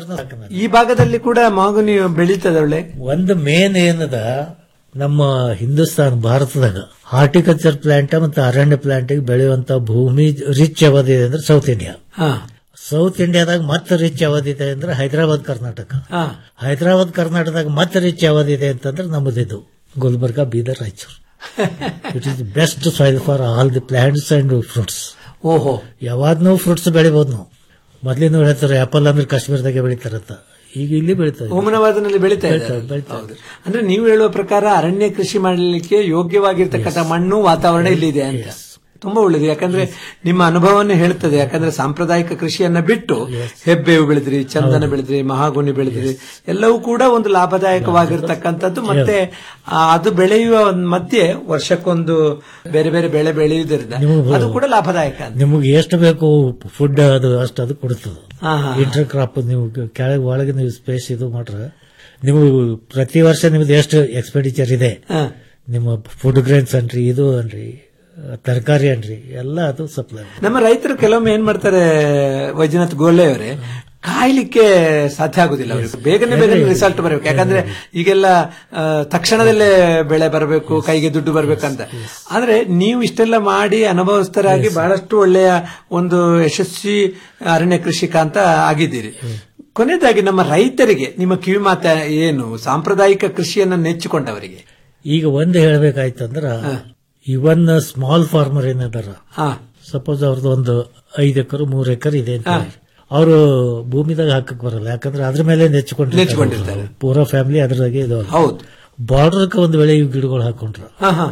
ಈ ಭಾಗದಲ್ಲಿ ಕೂಡ ಮಾಗುನಿ ಬೆಳೀತದೆ ಒಳ್ಳೆ ಒಂದು ಮೇನ್ ಏನದ ನಮ್ಮ ಹಿಂದೂಸ್ತಾನ್ ಭಾರತದಾಗ ಹಾರ್ಟಿಕಲ್ಚರ್ ಪ್ಲಾಂಟ್ ಮತ್ತು ಅರಣ್ಯ ಪ್ಲಾಂಟ್ ಬೆಳೆಯುವಂತ ಭೂಮಿ ರಿಚ್ ಯಾವ್ದಿದೆ ಅಂದ್ರೆ ಸೌತ್ ಇಂಡಿಯಾ ಹಾ ಸೌತ್ ಇಂಡಿಯಾದಾಗ ಮತ್ತೆ ರಿಚ್ ಯಾವ್ದಿದೆ ಅಂದ್ರೆ ಹೈದರಾಬಾದ್ ಕರ್ನಾಟಕ ಹಾ ಹೈದರಾಬಾದ್ ಕರ್ನಾಟಕದಾಗ ಮತ್ತೆ ರಿಚ್ ಯಾವ್ದಿದೆ ಅಂತಂದ್ರೆ ನಮ್ಮದಿದು Gulbarga Bidar Raichur it is best soil for all the plants and fruits ಓಹೋ ಯಾವಾಗ್ನೂ ಫ್ರೂಟ್ಸ್ ಬೆಳಿಬಹುದು ನಾವು ಮೊದ್ಲಿನ ಹೇಳ್ತಾರೆ ಆಪಲ್ ಅಂದ್ರೆ ಕಾಶ್ಮೀರದಾಗೆ ಬೆಳಿತಾರಂತ ಈಗ ಇಲ್ಲಿ ಬೆಳಿತಾರೆ ಓಮನವಾದನಲ್ಲಿ ಬೆಳೀತಾ ಇದೆ ಬೆಳೀತಾ- ಬೆಳೀತಾ ಹೌದು. ಅಂದ್ರೆ ನೀವು ಹೇಳುವ ಪ್ರಕಾರ ಅರಣ್ಯ ಕೃಷಿ ಮಾಡಲಿಕ್ಕೆ ಯೋಗ್ಯವಾಗಿರ್ತಕ್ಕಂಥ ಮಣ್ಣು ವಾತಾವರಣ ಇಲ್ಲಿದೆ ಅಂತ ತುಂಬಾ ಒಳ್ಳೇದು ಯಾಕಂದ್ರೆ ನಿಮ್ಮ ಅನುಭವವನ್ನು ಹೇಳ್ತದೆ ಯಾಕಂದ್ರೆ ಸಾಂಪ್ರದಾಯಿಕ ಕೃಷಿಯನ್ನ ಬಿಟ್ಟು ಹೆಬ್ಬೇವು ಬೆಳೆದ್ರಿ ಚಂದನ ಬೆಳೆದ್ರಿ ಮಹಾಗುನಿ ಬೆಳೆದ್ರಿ ಎಲ್ಲವೂ ಕೂಡ ಒಂದು ಲಾಭದಾಯಕವಾಗಿರ್ತಕ್ಕಂಥದ್ದು ಮತ್ತೆ ಆ, ಅದು ಬೆಳೆಯುವ ಒಂದ್ ಮಧ್ಯೆ ವರ್ಷಕ್ಕೊಂದು ಬೇರೆ ಬೇರೆ ಬೆಳೆ ಬೆಳೆಯುವುದರಿಂದ ಅದು ಕೂಡ ಲಾಭದಾಯಕ ಅಂತ ನಿಮಗೆ ಎಷ್ಟು ಬೇಕು ಫುಡ್ ಅದು ಅಷ್ಟು ಅದು ಕೊಡ್ತದೆ ಹಾ, ಹಾ. ಇಂಟರ್ ಕ್ರಾಪ್ ನೀವು ಕೆಳಗೆ ಒಳಗೆ ನೀವು ಸ್ಪೇಸ್ ಇದು ಮಾಡ್ರೆ ನೀವು ಪ್ರತಿ ವರ್ಷ ನಿಮ್ದು ಎಷ್ಟು ಎಕ್ಸ್ಪೆಂಡಿಚರ್ ಇದೆ ಹಾ. ನಿಮ್ಮ ಫುಡ್ ಗ್ರೇನ್ಸ್ ಅನ್ರಿ ಇದು ಅನ್ರಿ ತರಕಾರಿ ಅನ್ರಿ ಎಲ್ಲ ಅದು ಸಪ್ಲೈ ನಮ್ಮ ರೈತರು ಕೆಲವೊಮ್ಮೆ ಏನ್ ಮಾಡ್ತಾರೆ ವೈದ್ಯನಾಥ್ ಗೋಲ್ಲೆ ಅವರೇ ಕಾಯ್ಲಿಕ್ಕೆ ಸಾಧ್ಯ ಆಗುದಿಲ್ಲ ಅವರಿಗೆ ಬೇಗನೆ ಬೇಗನೆ ರಿಸಲ್ಟ್ ಬರಬೇಕು ಯಾಕಂದ್ರೆ ಈಗೆಲ್ಲ ಆ, ತಕ್ಷಣದಲ್ಲೇ ಬೆಳೆ ಬರಬೇಕು ಕೈಗೆ ದುಡ್ಡು ಬರ್ಬೇಕಂತ ಆದ್ರೆ ನೀವು ಇಷ್ಟೆಲ್ಲ ಮಾಡಿ ಅನುಭವಸ್ಥರಾಗಿ ಬಹಳಷ್ಟು ಒಳ್ಳೆಯ ಒಂದು ಯಶಸ್ವಿ ಅರಣ್ಯ ಕೃಷಿಕ ಅಂತ ಆಗಿದ್ದೀರಿ ಕೊನೆಯದಾಗಿ ನಮ್ಮ ರೈತರಿಗೆ ನಿಮ್ಮ ಕಿವಿ ಮಾತ ಏನು ಸಾಂಪ್ರದಾಯಿಕ ಕೃಷಿಯನ್ನ ನೆಚ್ಚಿಕೊಂಡವರಿಗೆ ಈಗ ಒಂದು ಹೇಳ್ಬೇಕಾಯ್ತಂದ್ರ ಇವನ್ ಸ್ಮಾಲ್ ಫಾರ್ಮರ್ ಏನದಾರ ಹಾ ಸಪೋಸ್ ಅವ್ರದ್ದು ಒಂದು ಐದು ಎಕರೆ ಮೂರ್ ಎಕರೆ ಇದೆ ಅಂತ ಅವರು ಭೂಮಿದಾಗ ಹಾಕಕ್ ಬರಲ್ಲ ಯಾಕಂದ್ರೆ ಅದ್ರ ಮೇಲೆ ನೆಚ್ಕೊಂಡಿರ್ತಾರೆ ನೆಚ್ಕೊಂಡಿರ್ತಾರೆ. ಪೂರಾ ಫ್ಯಾಮಿಲಿ ಅದ್ರಾಗೆ ಇದು ಹೌದು ಬಾರ್ಡರ್ಗೆ ಒಂದು ವೇಳೆ ಇವು ಗಿಡಗಳು ಹಾಕೊಂಡ್ರ ಹಾ ಹಾ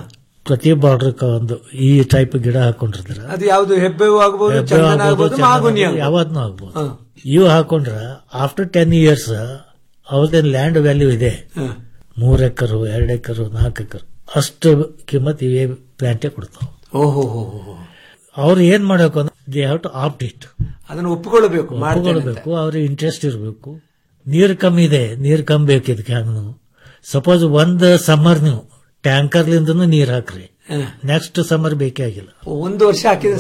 ಪ್ರತಿ ಬಾರ್ಡರ್ ಒಂದು ಈ ಟೈಪ್ ಗಿಡ ಹಾಕೊಂಡಿರ್ತಾರೆ ಅದು ಯಾವ್ದು ಹೆಬ್ಬೇವು ಆಗ್ಬೋದು ಚಂದನ ಆಗ್ಬೋದು ಮಾಗುನಿ ಆಗ್ಬೋದು. ಯಾವತ್ನು ಆಗ್ಬೋದು ಇವು ಹಾಕೊಂಡ್ರ ಆಫ್ಟರ್ ಟೆನ್ ಇಯರ್ಸ್ ಅವ್ರದ್ದೇನ್ ಲ್ಯಾಂಡ್ ವ್ಯಾಲ್ಯೂ ಇದೆ ಮೂರ್ ಎಕರು ಎರಡ್ ಎಕರು ನಾಲ್ಕು ಎಕರು ಅಷ್ಟು ಕಿಮ್ಮತ್ ಇವೇ ಪ್ಲಾಂಟೇ ಕೊಡ್ತಾವ ಓಹೋ ಹೋ ಅವ್ರು ಏನ್ ಮಾಡಬೇಕು ಅಂದ್ರೆ they have to opt it ಅದನ್ನು ಒಪ್ಪಿಕೊಳ್ಳಬೇಕು ಮಾಡ್ತೇನೆ ಅಂತ. ಒಪ್ಪಿಕೊಳ್ಬೇಕು ಅವ್ರಿಗೆ ಇಂಟ್ರೆಸ್ಟ್ ಇರಬೇಕು ನೀರು ಕಮ್ಮಿ ಇದೆ ನೀರು ಕಮ್ಮಿ ಬೇಕು ಇದಕ್ಕೆ ಹಂಗ ಸಪೋಸ್ ಒಂದ್ ಸಮ್ಮರ್ ನೀವು ಟ್ಯಾಂಕರ್ಲಿಂದನೂ ನೀರ್ ಹಾಕ್ರಿ ನೆಕ್ಸ್ಟ್ ಸಮ್ಮರ್ ಬೇಕೇ ಆಗಿಲ್ಲ ಒಂದು ವರ್ಷ ಹಾಕಿದ್ರೆ